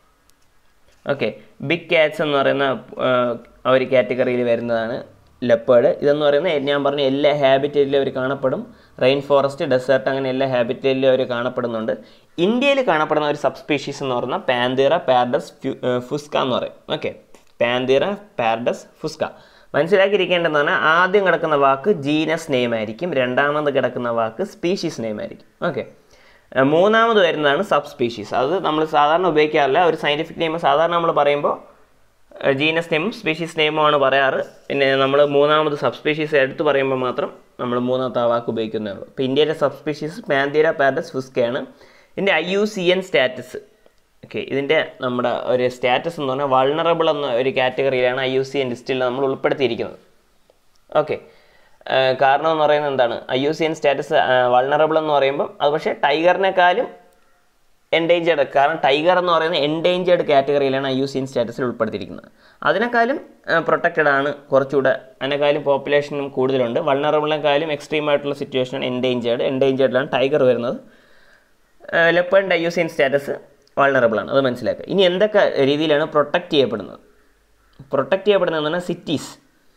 okay big cats എന്ന് പറയുന്ന ആ ഒരു കാറ്റഗറിയിൽ വരുന്നതാണ് ലെപ്പേർഡ് ഇതെന്ന് പറയുന്നത് ഞാൻ പറഞ്ഞ എല്ലാ ഹാബിറ്റേറ്റിലും അവർ കാണപ്പെടും റെയിൻ ഫോറസ്റ്റ് ഡെസേർട്ട് അങ്ങനെ എല്ലാ ഹാബിറ്റേറ്റിലും അവർ കാണപ്പെടുന്നുണ്ട് ഇന്ത്യയിൽ കാണപ്പെടുന്ന ഒരു സബ് സ്പീഷീസ് എന്ന് പറയുന്നത് പാന്തീറ പാരഡസ് ഫുസ്ക എന്ന് പറയും ഓക്കെ പാന്തീറ പാരഡസ് ഫുസ്ക മനസ്സിലാക്കിയിരിക്കേണ്ടതെന്ന് പറഞ്ഞാൽ ആദ്യം കിടക്കുന്ന വാക്ക് ജീനസ് നെയിം ആയിരിക്കും രണ്ടാമത് കിടക്കുന്ന വാക്ക് സ്പീഷീസ് നെയിം ആയിരിക്കും ഓക്കെ മൂന്നാമത് വരുന്നതാണ് സബ് സ്പീഷീസ് അത് നമ്മൾ സാധാരണ ഉപയോഗിക്കാറില്ല ഒരു സയൻറ്റിഫിക് നെയിം സാധാരണ നമ്മൾ പറയുമ്പോൾ ജീനസ് നെയിമും സ്പീഷീസ് നെയിമുമാണ് പറയാറ് പിന്നെ നമ്മൾ മൂന്നാമത് സബ് സ്പീഷീസ് എടുത്ത് പറയുമ്പോൾ മാത്രം നമ്മൾ മൂന്നാമത്തെ ആ വാക്ക് ഉപയോഗിക്കുന്നേ ഉള്ളൂ ഇപ്പോൾ ഇന്ത്യയിലെ സബ് സ്പീഷീസ് പാന്തീര പാരഡസ് ഫുസ്കയാണ് ഇതിൻ്റെ I U C N status okay ഇതിൻ്റെ നമ്മുടെ ഒരു സ്റ്റാറ്റസ് എന്ന് പറഞ്ഞാൽ വൾണറബിൾ എന്ന ഒരു കാറ്റഗറിയിലാണ് ഐ യു സി എൻ ലിസ്റ്റിൽ നമ്മൾ ഉൾപ്പെടുത്തിയിരിക്കുന്നത് ഓക്കെ കാരണം എന്ന് പറയുന്നത് എന്താണ് I U C N status vulnerable എന്ന് പറയുമ്പം അത് പക്ഷേ ടൈഗറിനെക്കാളും എൻഡേഞ്ചേർഡ് കാരണം ടൈഗർ എന്ന് പറയുന്നത് എൻഡേഞ്ചേർഡ് കാറ്റഗറിയിലാണ് ഐ യു സി എൻ സ്റ്റാറ്റസിൽ ഉൾപ്പെടുത്തിയിരിക്കുന്നത് അതിനേക്കാളും പ്രൊട്ടക്റ്റഡ് ആണ് കുറച്ചുകൂടെ അതിനേക്കാളും പോപ്പുലേഷനും കൂടുതലുണ്ട് വൾണറബിളിനെക്കാളും എക്സ്ട്രീം ആയിട്ടുള്ള സിറ്റുവേഷനാണ് എൻഡേഞ്ചേർഡ് എൻഡേഞ്ചേർഡിലാണ് ടൈഗർ വരുന്നത് leopard I U C N status vulnerable ആണ് അത് മനസ്സിലാക്കുക ഇനി എന്തൊക്കെ രീതിയിലാണ് പ്രൊട്ടക്റ്റ് ചെയ്യപ്പെടുന്നത് പ്രൊട്ടക്റ്റ് ചെയ്യപ്പെടുന്നത് എന്ന് പറഞ്ഞാൽ CITES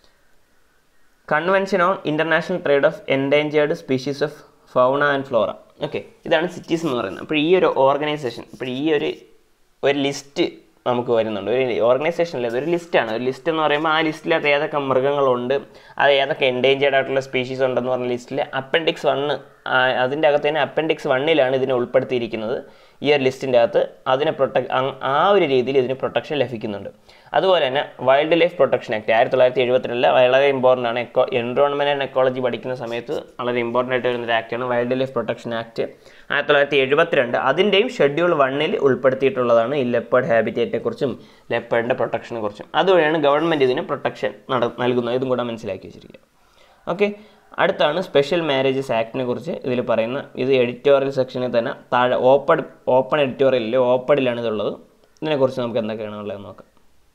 convention on international trade of endangered species of fauna and flora okay ഇതാണ് സിറ്റീസ് എന്ന് പറയുന്നത് അപ്പോൾ ഈ ഒരു ഓർഗനൈസേഷൻ ഇപ്പോൾ ഈ ഒരു ഒരു ലിസ്റ്റ് നമുക്ക് വരുന്നുണ്ട് ഒരു ഓർഗനൈസേഷനിൽ ഒരു ലിസ്റ്റാണ് ഒരു ലിസ്റ്റ് എന്ന് പറയുമ്പോൾ ആ ലിസ്റ്റിലകത്ത് ഏതൊക്കെ മൃഗങ്ങളുണ്ട് അത് ഏതൊക്കെ എൻഡേഞ്ചേർഡ് ആയിട്ടുള്ള സ്പീഷീസ് ഉണ്ടെന്ന് പറഞ്ഞ ലിസ്റ്റിൽ അപ്പൻഡിക്സ് വണ്ണ് അതിൻ്റെ അകത്ത് തന്നെ അപ്പൻഡിക്സ് വണ്ണിലാണ് ഇതിനെ ഉൾപ്പെടുത്തിയിരിക്കുന്നത് ഈ ഒരു ലിസ്റ്റിൻ്റെ അകത്ത് അതിനെ പ്രൊട്ടക്ട് ആ ഒരു രീതിയിൽ ഇതിന് പ്രൊട്ടക്ഷൻ ലഭിക്കുന്നുണ്ട് അതുപോലെ തന്നെ വൈൽഡ് ലൈഫ് പ്രൊട്ടക്ഷൻ ആക്ട് ആയിരത്തി തൊള്ളായിരത്തി എഴുപത്തിരണ്ടില് വളരെ ഇമ്പോർട്ടൻ്റ് ആണ് എക്കോ എൻവയോൺമെൻറ്റ് ആൻഡ് എക്കോളജി പഠിക്കുന്ന സമയത്ത് വളരെ ഇമ്പോർട്ടൻ്റ് ആയിട്ട് വരുന്ന ഒരു ആക്റ്റാണ് വൈൽഡ് ലൈഫ് പ്രൊട്ടക്ഷൻ ആക്ട് ആയിരത്തി തൊള്ളായിരത്തി എഴുപത്തിരണ്ട് അതിൻ്റെയും ഷെഡ്യൂൾ വണ്ണിൽ ഉൾപ്പെടുത്തിയിട്ടുള്ളതാണ് ഈ ലെപ്പേർഡ് ഹാബിറ്റേറ്റിനെ കുറിച്ചും ലെപ്പേർഡിൻ്റെ പ്രൊട്ടക്ഷനെ കുറിച്ചും അതുവഴിയാണ് ഗവൺമെൻറ് ഇതിന് പ്രൊട്ടക്ഷൻ നട നൽകുന്നത് ഇതും കൂടെ മനസ്സിലാക്കി വെച്ചിരിക്കുക ഓക്കെ അടുത്താണ് സ്പെഷ്യൽ മാരേജസ് ആക്ടിനെ കുറിച്ച് ഇതിൽ പറയുന്ന ഇത് എഡിറ്റോറിയൽ സെക്ഷനിൽ തന്നെ താഴെ ഓപ്പൺ ഓപ്പൺ എഡിറ്റോറിയലിൽ ഓപ്പണിലാണ് ഇതുള്ളത് ഇതിനെക്കുറിച്ച് നമുക്ക് എന്തൊക്കെയാണ് ഉള്ളതെന്ന് നോക്കാം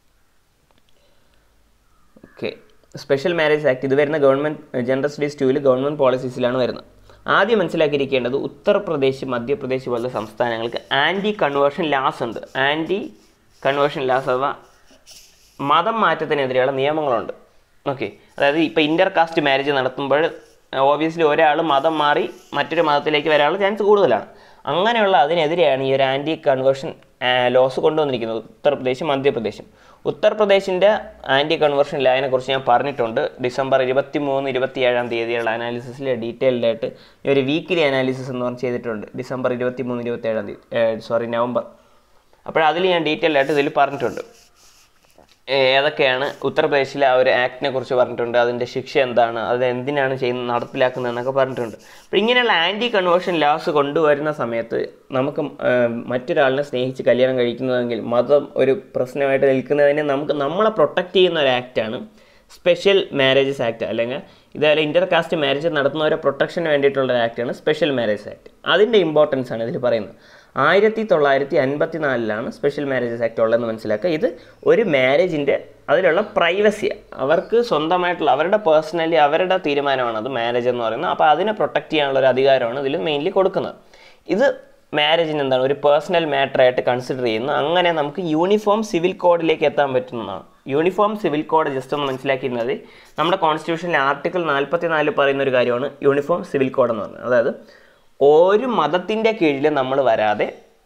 ഓക്കെ സ്പെഷ്യൽ മാരേജ് ആക്ട് ഇത് വരുന്ന ഗവൺമെൻറ് ജനറൽ സ്റ്റഡീസ് ടൂവിൽ ഗവൺമെൻറ് പോളിസീസിലാണ് വരുന്നത് ആദ്യം മനസ്സിലാക്കിയിരിക്കേണ്ടത് ഉത്തർപ്രദേശ് മധ്യപ്രദേശ് പോലുള്ള സംസ്ഥാനങ്ങൾക്ക് ആൻറ്റി കൺവേർഷൻ ലാസ് ഉണ്ട് ആൻറ്റി കൺവേർഷൻ ലാസ് അഥവാ മതം മാറ്റത്തിനെതിരെയുള്ള നിയമങ്ങളുണ്ട് ഓക്കെ അതായത് ഇപ്പോൾ ഇൻ്റർ കാസ്റ്റ് മാരേജ് നടത്തുമ്പോൾ ഓബിയസ്ലി ഒരാൾ മതം മാറി മറ്റൊരു മതത്തിലേക്ക് വരാനുള്ള ചാൻസ് കൂടുതലാണ് അങ്ങനെയുള്ള അതിനെതിരെയാണ് ഈ ഒരു ആൻറ്റി കൺവേർഷൻ ലോസ് കൊണ്ടുവന്നിരിക്കുന്നത് ഉത്തർപ്രദേശ് മധ്യപ്രദേശും ഉത്തർപ്രദേശിൻ്റെ ആൻറ്റി കൺവേർഷൻ ലായനെ കുറിച്ച് ഞാൻ പറഞ്ഞിട്ടുണ്ട് ഡിസംബർ ഇരുപത്തി മൂന്ന് ഇരുപത്തി ഏഴാം തീയതിയുള്ള അനാലിസിസിൽ ഡീറ്റെയിൽഡ് ആയിട്ട് ഈ ഒരു വീക്കിലി അനാലിസിസ് എന്ന് പറഞ്ഞ് ചെയ്തിട്ടുണ്ട് ഡിസംബർ ഇരുപത്തി മൂന്ന് ഇരുപത്തി ഏഴാം തീയതി സോറി നവംബർ അപ്പോൾ അതിൽ ഞാൻ ഡീറ്റെയിൽഡ് ആയിട്ട് ഇതിൽ പറഞ്ഞിട്ടുണ്ട് ഏതൊക്കെയാണ് ഉത്തർപ്രദേശിലെ ആ ഒരു ആക്ടിനെ കുറിച്ച് പറഞ്ഞിട്ടുണ്ട് അതിൻ്റെ ശിക്ഷ എന്താണ് അത് എന്തിനാണ് ചെയ്യുന്നത് നടപ്പിലാക്കുന്നത് എന്നൊക്കെ പറഞ്ഞിട്ടുണ്ട് അപ്പോൾ ഇങ്ങനെയുള്ള ആൻറ്റി കൺവേർഷൻ ലാസ് കൊണ്ടുവരുന്ന സമയത്ത് നമുക്ക് മറ്റൊരാളിനെ സ്നേഹിച്ച് കല്യാണം കഴിക്കുന്നതെങ്കിൽ മതം ഒരു പ്രശ്നമായിട്ട് നിൽക്കുന്നതിനെ നമുക്ക് നമ്മളെ പ്രൊട്ടക്റ്റ് ചെയ്യുന്ന ഒരു ആക്റ്റാണ് സ്പെഷ്യൽ മാരേജസ് ആക്ട് അല്ലെങ്കിൽ ഇതേപോലെ ഇൻ്റർ കാസ്റ്റ് മാരേജ് നടത്തുന്നവരെ പ്രൊട്ടക്ഷന് വേണ്ടിയിട്ടുള്ള ഒരു ആക്റ്റാണ് സ്പെഷ്യൽ മാരേജ് ആക്ട് അതിൻ്റെ ഇമ്പോർട്ടൻസ് ആണ് ഇതിൽ പറയുന്നത് ആയിരത്തി തൊള്ളായിരത്തി അൻപത്തി നാലിലാണ് സ്പെഷ്യൽ മാരേജസ് ആക്ട് ഉള്ളതെന്ന് മനസ്സിലാക്കുക ഇത് ഒരു മാരേജിൻ്റെ അതിലുള്ള പ്രൈവസി അവർക്ക് സ്വന്തമായിട്ടുള്ള അവരുടെ പേഴ്സണലി അവരുടെ തീരുമാനമാണ് അത് മാരേജ് എന്ന് പറയുന്നത് അപ്പോൾ അതിനെ പ്രൊട്ടക്റ്റ് ചെയ്യാനുള്ള ഒരു അധികാരമാണ് ഇതിൽ മെയിൻലി കൊടുക്കുന്നത് ഇത് മാരേജിന് എന്താണ് ഒരു പേഴ്സണൽ മാറ്ററായിട്ട് കൺസിഡർ ചെയ്യുന്നു അങ്ങനെ നമുക്ക് യൂണിഫോം സിവിൽ കോഡിലേക്ക് എത്താൻ പറ്റുന്നതാണ് യൂണിഫോം സിവിൽ കോഡ് ജസ്റ്റ് ഒന്ന് മനസ്സിലാക്കിയിരുന്നത് നമ്മുടെ കോൺസ്റ്റിറ്റ്യൂഷനിൽ ആർട്ടിക്കിൾ നാൽപ്പത്തി നാല് പറയുന്ന ഒരു കാര്യമാണ് യൂണിഫോം സിവിൽ കോഡ് എന്ന് പറയുന്നത് അതായത് ഒരു മതത്തിൻ്റെ കീഴിൽ നമ്മൾ വരാതെ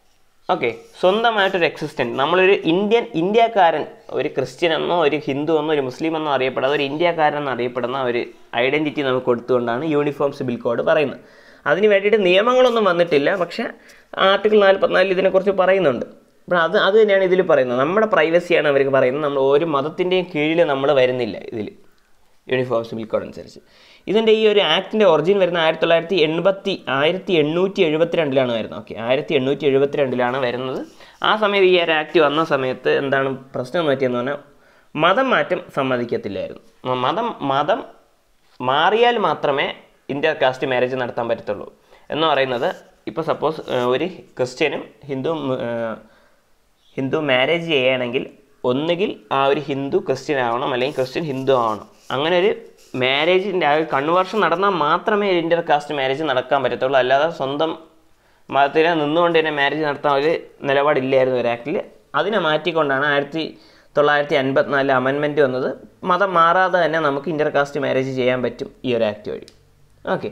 ഓക്കെ സ്വന്തമായിട്ടൊരു എക്സിസ്റ്റൻറ്റ് നമ്മളൊരു ഇന്ത്യൻ ഇന്ത്യക്കാരൻ ഒരു ക്രിസ്ത്യൻ എന്നോ ഒരു ഹിന്ദു എന്നോ ഒരു മുസ്ലിം എന്നോ അറിയപ്പെടാതെ ഒരു ഇന്ത്യക്കാരൻ എന്ന് അറിയപ്പെടുന്ന ഒരു ഐഡൻറ്റിറ്റി നമുക്ക് കൊടുത്തുകൊണ്ടാണ് യൂണിഫോം സിവിൽ കോഡ് പറയുന്നത് അതിന് വേണ്ടിയിട്ട് നിയമങ്ങളൊന്നും വന്നിട്ടില്ല പക്ഷേ ആർട്ടിക്കിൾ നാൽപ്പത്തിനാലിൽ ഇതിനെക്കുറിച്ച് പറയുന്നുണ്ട് അപ്പോൾ അത് അത് തന്നെയാണ് ഇതിൽ പറയുന്നത് നമ്മുടെ പ്രൈവസിയാണ് അവർക്ക് പറയുന്നത് നമ്മൾ ഒരു മതത്തിൻ്റെയും കീഴിൽ നമ്മൾ വരുന്നില്ല ഇതിൽ യൂണിഫോം സിവിൽ കോഡ് അനുസരിച്ച് ഇതിൻ്റെ ഈ ഒരു ആക്ടിൻ്റെ ഒറിജിൻ വരുന്ന ആയിരത്തി തൊള്ളായിരത്തി എൺപത്തി ആയിരത്തി എണ്ണൂറ്റി എഴുപത്തിരണ്ടിലാണ് വരുന്നത് ഓക്കെ ആയിരത്തി എണ്ണൂറ്റി എഴുപത്തിരണ്ടിലാണ് വരുന്നത് ആ സമയത്ത് ഈ ഒരു ആക്ട് വന്ന സമയത്ത് എന്താണ് പ്രശ്നം എന്ന് പറ്റിയെന്ന് പറഞ്ഞാൽ മതം മാറ്റം സമ്മതിക്കത്തില്ലായിരുന്നു മ- മതം മതം മാറിയാൽ മാത്രമേ ഇൻ്റർ കാസ്റ്റ് മാരേജ് നടത്താൻ പറ്റത്തുള്ളൂ എന്ന് പറയുന്നത് ഇപ്പോൾ സപ്പോസ് ഒരു ക്രിസ്ത്യനും ഹിന്ദുവും ഏഹ്, ഹിന്ദു മാരേജ് ചെയ്യുകയാണെങ്കിൽ ഒന്നുകിൽ ആ ഒരു ഹിന്ദു ക്രിസ്ത്യൻ ആവണം അല്ലെങ്കിൽ ക്രിസ്ത്യൻ ഹിന്ദു ആവണം അങ്ങനെ ഒരു മാരേജിൻ്റെ ആ ഒരു കൺവേർഷൻ നടന്നാൽ മാത്രമേ ഇൻ്റർ കാസ്റ്റ് മാരേജ് നടക്കാൻ പറ്റത്തുള്ളൂ അല്ലാതെ സ്വന്തം മതത്തിനെ നിന്നുകൊണ്ട് തന്നെ മാരേജ് നടത്താൻ ഒരു നിലപാടില്ലായിരുന്നു ഒരു ആക്ടിൽ അതിനെ മാറ്റിക്കൊണ്ടാണ് ആയിരത്തി തൊള്ളായിരത്തി അൻപത്തിനാലിൽ അമെൻമെൻറ്റ് വന്നത് മതം മാറാതെ തന്നെ നമുക്ക് ഇൻ്റർ കാസ്റ്റ് മാരേജ് ചെയ്യാൻ പറ്റും ഈ ഒരു ആക്ട് വഴി ഓക്കെ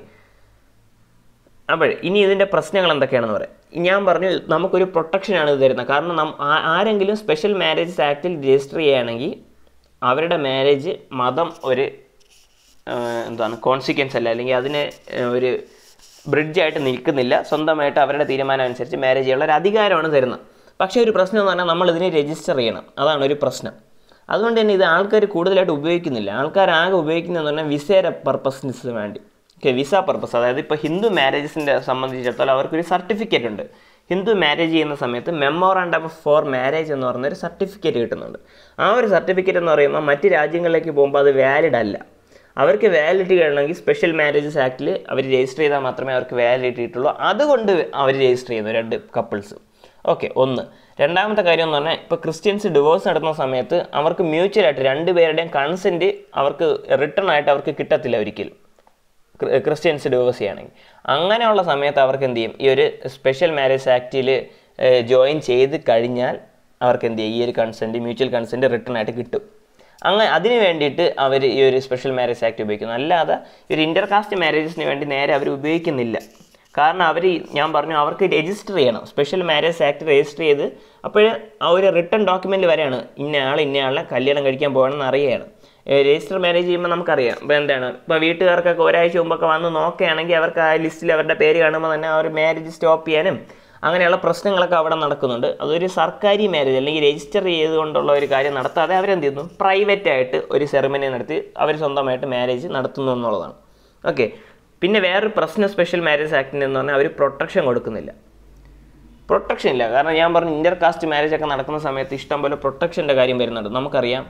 അപ്പോൾ ഇനി ഇതിൻ്റെ പ്രശ്നങ്ങൾ എന്തൊക്കെയാണെന്ന് പറയാം ഞാൻ പറഞ്ഞു നമുക്കൊരു പ്രൊട്ടക്ഷനാണ് ഇത് തരുന്നത് കാരണം നം ആ- ആരെങ്കിലും സ്പെഷ്യൽ മാരേജസ് ആക്ടിൽ രജിസ്റ്റർ ചെയ്യുകയാണെങ്കിൽ അവരുടെ മാരേജ് മതം ഒരു ആ, എന്താണ് കോൺസിക്വൻസ് അല്ല അല്ലെങ്കിൽ അതിന് ആ, ഒരു ബ്രിഡ്ജായിട്ട് നിൽക്കുന്നില്ല സ്വന്തമായിട്ട് അവരുടെ തീരുമാനം അനുസരിച്ച് മാരേജ് ചെയ്യാനുള്ള ഒരു അധികാരമാണ് തരുന്നത് പക്ഷേ ഒരു പ്രശ്നം എന്ന് പറഞ്ഞാൽ നമ്മൾ ഇതിനെ രജിസ്റ്റർ ചെയ്യണം അതാണ് ഒരു പ്രശ്നം അതുകൊണ്ട് തന്നെ ഇത് ആൾക്കാർ കൂടുതലായിട്ട് ഉപയോഗിക്കുന്നില്ല ആൾക്കാർ ആകെ ഉപയോഗിക്കുന്നതെന്ന് പറഞ്ഞാൽ വിസേര പർപ്പസിന് വേണ്ടി ഓക്കെ വിസ പർപ്പസ് അതായത് ഇപ്പോൾ ഹിന്ദു മാരേജസിൻ്റെ സംബന്ധിച്ചിടത്തോളം അവർക്കൊരു സർട്ടിഫിക്കറ്റ് ഉണ്ട് ഹിന്ദു മാരേജ് ചെയ്യുന്ന സമയത്ത് മെമ്മോറാണ്ടം ഫോർ മാരേജ് എന്ന് പറയുന്ന ഒരു സർട്ടിഫിക്കറ്റ് കിട്ടുന്നുണ്ട് ആ ഒരു സർട്ടിഫിക്കറ്റ് എന്ന് പറയുമ്പോൾ മറ്റ് രാജ്യങ്ങളിലേക്ക് പോകുമ്പോൾ അത് വാലിഡ് അല്ല അവർക്ക് വാലിഡിറ്റി കിട്ടണമെങ്കിൽ സ്പെഷ്യൽ മാരേജസ് ആക്ടിൽ അവർ രജിസ്റ്റർ ചെയ്താൽ മാത്രമേ അവർക്ക് വാലിഡിറ്റി കിട്ടുള്ളൂ അതുകൊണ്ട് അവർ രജിസ്റ്റർ ചെയ്യുന്നു രണ്ട് കപ്പിൾസ് ഓക്കെ ഒന്ന് രണ്ടാമത്തെ കാര്യം എന്ന് പറഞ്ഞാൽ ഇപ്പോൾ ക്രിസ്ത്യൻസ് ഡിവോഴ്സ് നടത്തുന്ന സമയത്ത് അവർക്ക് മ്യൂച്വലായിട്ട് രണ്ടുപേരുടെയും കൺസെൻറ്റ് അവർക്ക് റിട്ടേൺ ആയിട്ട് അവർക്ക് കിട്ടത്തില്ല ഒരിക്കലും ക്രി- ക്രിസ്ത്യൻസ് ഡിവോഴ്സ് ചെയ്യുകയാണെങ്കിൽ അങ്ങനെയുള്ള സമയത്ത് അവർക്ക് എന്ത് ചെയ്യും ഈ ഒരു സ്പെഷ്യൽ മാരേജ് ആക്റ്റിൽ ജോയിൻ ചെയ്ത് കഴിഞ്ഞാൽ അവർക്ക് എന്ത് ചെയ്യും ഈ ഒരു കൺസെൻറ്റ് മ്യൂച്വൽ കൺസെൻറ്റ് റിട്ടേൺ ആയിട്ട് കിട്ടും അങ്ങനെ അതിന് വേണ്ടിയിട്ട് അവർ ഈ ഒരു സ്പെഷ്യൽ മാരേജ് ആക്ട് ഉപയോഗിക്കുന്നു അല്ലാതെ ഈ ഒരു ഇൻ്റർ കാസ്റ്റ് മാരേജസിന് വേണ്ടി നേരെ അവർ ഉപയോഗിക്കുന്നില്ല കാരണം അവർ ഞാൻ പറഞ്ഞു അവർക്ക് രജിസ്റ്റർ ചെയ്യണം സ്പെഷ്യൽ മാരേജ് ആക്ട് രജിസ്റ്റർ ചെയ്ത് അപ്പോൾ ആ ഒരു റിട്ടേൺ ഡോക്യുമെൻ്റ് വരെയാണ് ഇന്ന ആൾ ഇന്ന ആളെ കല്യാണം കഴിക്കാൻ പോകണമെന്ന് അറിയുകയാണ് രജിസ്റ്റർ മാരേജ് ചെയ്യുമ്പോൾ നമുക്കറിയാം ഇപ്പോൾ എന്താണ് ഇപ്പോൾ വീട്ടുകാർക്കൊക്കെ ഒരാഴ്ച മുമ്പൊക്കെ വന്ന് നോക്കുകയാണെങ്കിൽ അവർക്ക് ആ ലിസ്റ്റിൽ അവരുടെ പേര് കാണുമ്പോൾ തന്നെ ആ ഒരു മാരേജ് സ്റ്റോപ്പ് ചെയ്യാനും അങ്ങനെയുള്ള പ്രശ്നങ്ങളൊക്കെ അവിടെ നടക്കുന്നുണ്ട് അതൊരു സർക്കാരി മാരേജ് അല്ലെങ്കിൽ രജിസ്റ്റർ ചെയ്തുകൊണ്ടുള്ള ഒരു കാര്യം നടത്താതെ അവരെന്ത് ചെയ്യുന്നു പ്രൈവറ്റ് ആയിട്ട് ഒരു സെറിമണി നടത്തി അവർ സ്വന്തമായിട്ട് മാരേജ് നടത്തുന്നു എന്നുള്ളതാണ് ഓക്കെ പിന്നെ വേറൊരു പ്രശ്നം സ്പെഷ്യൽ മാരേജ് ആക്ടിന് എന്ന് പറഞ്ഞാൽ അവർ പ്രൊട്ടക്ഷൻ കൊടുക്കുന്നില്ല പ്രൊട്ടക്ഷൻ ഇല്ല കാരണം ഞാൻ പറഞ്ഞു ഇന്റർ കാസ്റ്റ് മാരേജ് ഒക്കെ നടക്കുന്ന സമയത്ത് ഇഷ്ടംപോലെ പ്രൊട്ടക്ഷൻ്റെ കാര്യം വരുന്നുണ്ട് നമുക്കറിയാം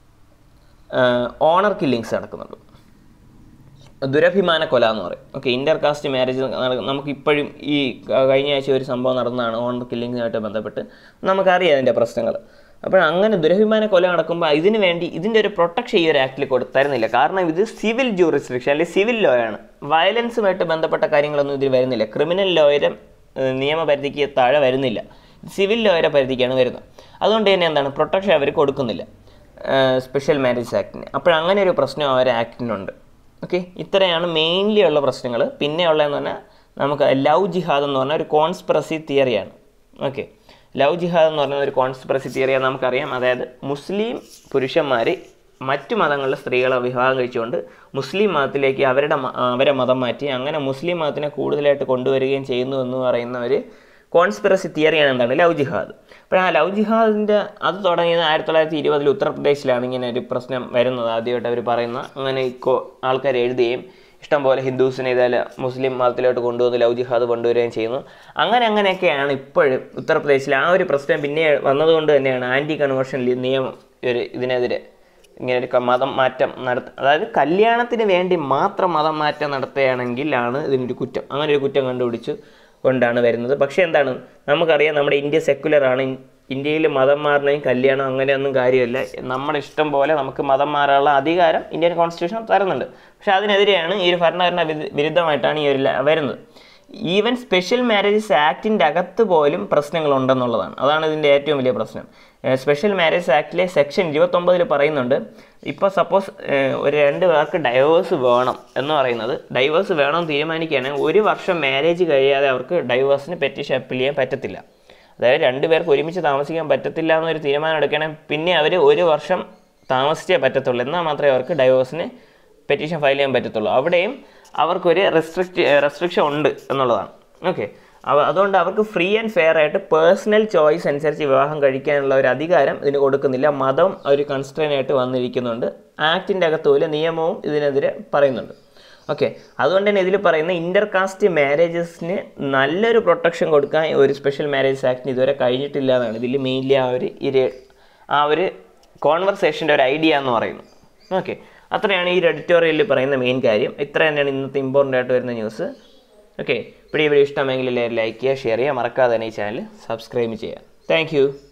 ഓണർ കില്ലിങ്സ് നടക്കുന്നുണ്ട് ദുരഭിമാന കൊല എന്ന് പറയും ഓക്കെ ഇന്റർ കാസ്റ്റ് മാരേജ് നമുക്ക് ഇപ്പോഴും ഈ ക- കഴിഞ്ഞ ആഴ്ച ഒരു സംഭവം നടന്നതാണ് ഓണർ കില്ലിങ്ങുമായിട്ട് ബന്ധപ്പെട്ട് നമുക്കറിയാം അതിൻ്റെ പ്രശ്നങ്ങൾ അപ്പോൾ അങ്ങനെ ദുരഭിമാന കൊല നടക്കുമ്പോൾ ഇതിന് വേണ്ടി ഇതിൻ്റെ ഒരു പ്രൊട്ടക്ഷൻ ഈ ഒരു ആക്ടിൽ കൊടുത്തരുന്നില്ല കാരണം ഇത് സിവിൽ ജൂറിസ്ട്രിക്ഷൻ അല്ലെങ്കിൽ സിവിൽ ലോ ആണ് വയലൻസുമായിട്ട് ബന്ധപ്പെട്ട കാര്യങ്ങളൊന്നും ഇതിൽ വരുന്നില്ല ക്രിമിനൽ ലോയുടെ നിയമപരിധിക്ക് താഴെ വരുന്നില്ല സിവിൽ ലോയുടെ പരിധിക്കാണ് വരുന്നത് അതുകൊണ്ട് തന്നെ എന്താണ് പ്രൊട്ടക്ഷൻ അവർ കൊടുക്കുന്നില്ല സ്പെഷ്യൽ മാരേജ് ആക്ടിന് അപ്പോൾ അങ്ങനെ ഒരു പ്രശ്നം ആ ഒരു ആക്ടിനുണ്ട് ഓക്കെ ഇത്രയാണ് മെയിൻലി ഉള്ള പ്രശ്നങ്ങൾ പിന്നെ ഉള്ളതെന്ന് പറഞ്ഞാൽ നമുക്ക് ലവ് ജിഹാദ് എന്ന് പറഞ്ഞാൽ ഒരു കോൺസ്പിറസി തിയറിയാണ് ഓക്കെ ലവ് ജിഹാദ് എന്ന് പറഞ്ഞ ഒരു കോൺസ്പിറസി തിയറിയാണ് നമുക്കറിയാം അതായത് മുസ്ലിം പുരുഷന്മാർ മറ്റു മതങ്ങളിലെ സ്ത്രീകളെ വിവാഹം കഴിച്ചുകൊണ്ട് മുസ്ലിം മതത്തിലേക്ക് അവരുടെ മ- അവരെ മതം മാറ്റി അങ്ങനെ മുസ്ലിം മതത്തിനെ കൂടുതലായിട്ട് കൊണ്ടുവരികയും ചെയ്യുന്നു എന്ന് പറയുന്ന ഒരു കോൺസ്പിറസി തിയറിയാണ് എന്താണ് ലവ് ജിഹാദ് അപ്പോൾ ആ ലവ് ജിഹാദിൻ്റെ അത് തുടങ്ങിയത് ആയിരത്തി തൊള്ളായിരത്തി ഇരുപതിൽ ഉത്തർപ്രദേശിലാണ് ഇങ്ങനെ ഒരു പ്രശ്നം വരുന്നത് ആദ്യമായിട്ട് അവർ പറയുന്ന അങ്ങനെ ഇക്കോ ആൾക്കാർ എഴുതുകയും ഇഷ്ടംപോലെ ഹിന്ദുസിനെ ഇതേപോലെ മുസ്ലിം മതത്തിലോട്ട് കൊണ്ടുവന്ന് ലവ് ജിഹാദ് കൊണ്ടുവരികയും ചെയ്യുന്നു അങ്ങനെ അങ്ങനെയൊക്കെയാണ് ഇപ്പോഴും ഉത്തർപ്രദേശിൽ ആ ഒരു പ്രശ്നം പിന്നെ വന്നതുകൊണ്ട് തന്നെയാണ് ആൻറ്റി കൺവേർഷൻ നിയമം ഒരു ഇതിനെതിരെ ഇങ്ങനെ ഒരു ക- മതം മാറ്റം നടത്ത അതായത് കല്യാണത്തിന് വേണ്ടി മാത്രം മതം മാറ്റം നടത്തുകയാണെങ്കിലാണ് ഇതിനൊരു കുറ്റം അങ്ങനെ ഒരു കുറ്റം കണ്ടുപിടിച്ചു കൊണ്ടാണ് വരുന്നത് പക്ഷേ എന്താണ് നമുക്കറിയാം നമ്മുടെ ഇന്ത്യ സെക്കുലർ ആണ് ഇൻ- ഇന്ത്യയിൽ മതം മാറണമെങ്കിൽ കല്യാണം അങ്ങനെയൊന്നും കാര്യമില്ല നമ്മുടെ ഇഷ്ടം പോലെ നമുക്ക് മതം മാറാനുള്ള അധികാരം ഇന്ത്യൻ കോൺസ്റ്റിറ്റ്യൂഷൻ തരുന്നുണ്ട് പക്ഷേ അതിനെതിരെയാണ് ഈ ഒരു ഭരണഘടന വിരു- വിരുദ്ധമായിട്ടാണ് ഈ ഒരു ല- വരുന്നത് ഈവൻ സ്പെഷ്യൽ മാരേജസ് ആക്ടിൻ്റെ അകത്ത് പോലും പ്രശ്നങ്ങളുണ്ടെന്നുള്ളതാണ് അതാണ് ഇതിൻ്റെ ഏറ്റവും വലിയ പ്രശ്നം സ്പെഷ്യൽ മാരേജ് ആക്ടിലെ സെക്ഷൻ ഇരുപത്തൊമ്പതിൽ പറയുന്നുണ്ട് ഇപ്പോൾ സപ്പോസ് ഒരു രണ്ട് പേർക്ക് ഡൈവേഴ്സ് വേണം എന്ന് പറയുന്നത് ഡൈവേഴ്സ് വേണം തീരുമാനിക്കുകയാണെങ്കിൽ ഒരു വർഷം മാരേജ് കഴിയാതെ അവർക്ക് ഡൈവേഴ്സിന് പെറ്റീഷൻ അപ്പീൽ ചെയ്യാൻ പറ്റത്തില്ല അതായത് രണ്ട് പേർക്ക് ഒരുമിച്ച് താമസിക്കാൻ പറ്റത്തില്ല എന്നൊരു തീരുമാനം എടുക്കുകയാണെങ്കിൽ പിന്നെ അവർ ഒരു വർഷം താമസിച്ചേ പറ്റത്തുള്ളൂ എന്നാൽ മാത്രമേ അവർക്ക് ഡൈവോഴ്സിന് പെറ്റീഷൻ ഫയൽ ചെയ്യാൻ പറ്റത്തുള്ളൂ അവിടെയും അവർക്കൊരു റെസ്ട്രിക്റ്റ് റെസ്ട്രിക്ഷൻ ഉണ്ട് എന്നുള്ളതാണ് ഓക്കെ അതുകൊണ്ട് അവർക്ക് ഫ്രീ ആൻഡ് ഫെയർ ആയിട്ട് പേഴ്സണൽ ചോയ്സ് അനുസരിച്ച് വിവാഹം കഴിക്കാനുള്ള ഒരു അധികാരം ഇതിന് കൊടുക്കുന്നില്ല മതം ഒരു കൺസ്ട്രെയിൻ ആയിട്ട് വന്നിരിക്കുന്നുണ്ട് ആക്ടിൻ്റെ അകത്ത് പോലും നിയമവും ഇതിനെതിരെ പറയുന്നുണ്ട് ഓക്കെ അതുകൊണ്ട് തന്നെ ഇതിൽ പറയുന്ന ഇൻ്റർ കാസ്റ്റ് മാരേജസിന് നല്ലൊരു പ്രൊട്ടക്ഷൻ കൊടുക്കാൻ ഒരു സ്പെഷ്യൽ മാരേജ് ആക്ടിന് ഇതുവരെ കഴിഞ്ഞിട്ടില്ല എന്നാണ് ഇതിൽ മെയിൻലി ആ ഒരു ഇര ആ ഒരു കോൺവെർസേഷൻ്റെ ഒരു ഐഡിയ എന്ന് പറയുന്നു ഓക്കെ അത്രയാണ് ഈ എഡിറ്റോറിയലിൽ പറയുന്ന മെയിൻ കാര്യം ഇത്ര തന്നെയാണ് ഇന്നത്തെ ഇമ്പോർട്ടൻ്റ് ആയിട്ട് വരുന്ന ന്യൂസ് ഓക്കെ ഇപ്പോൾ ഈ വീഡിയോ ഇഷ്ടമെങ്കിൽ എല്ലാവരും ലൈക്ക് ചെയ്യുക ഷെയർ ചെയ്യുക മറക്കാതെ തന്നെ ഈ ചാനൽ സബ്സ്ക്രൈബ് ചെയ്യുക താങ്ക്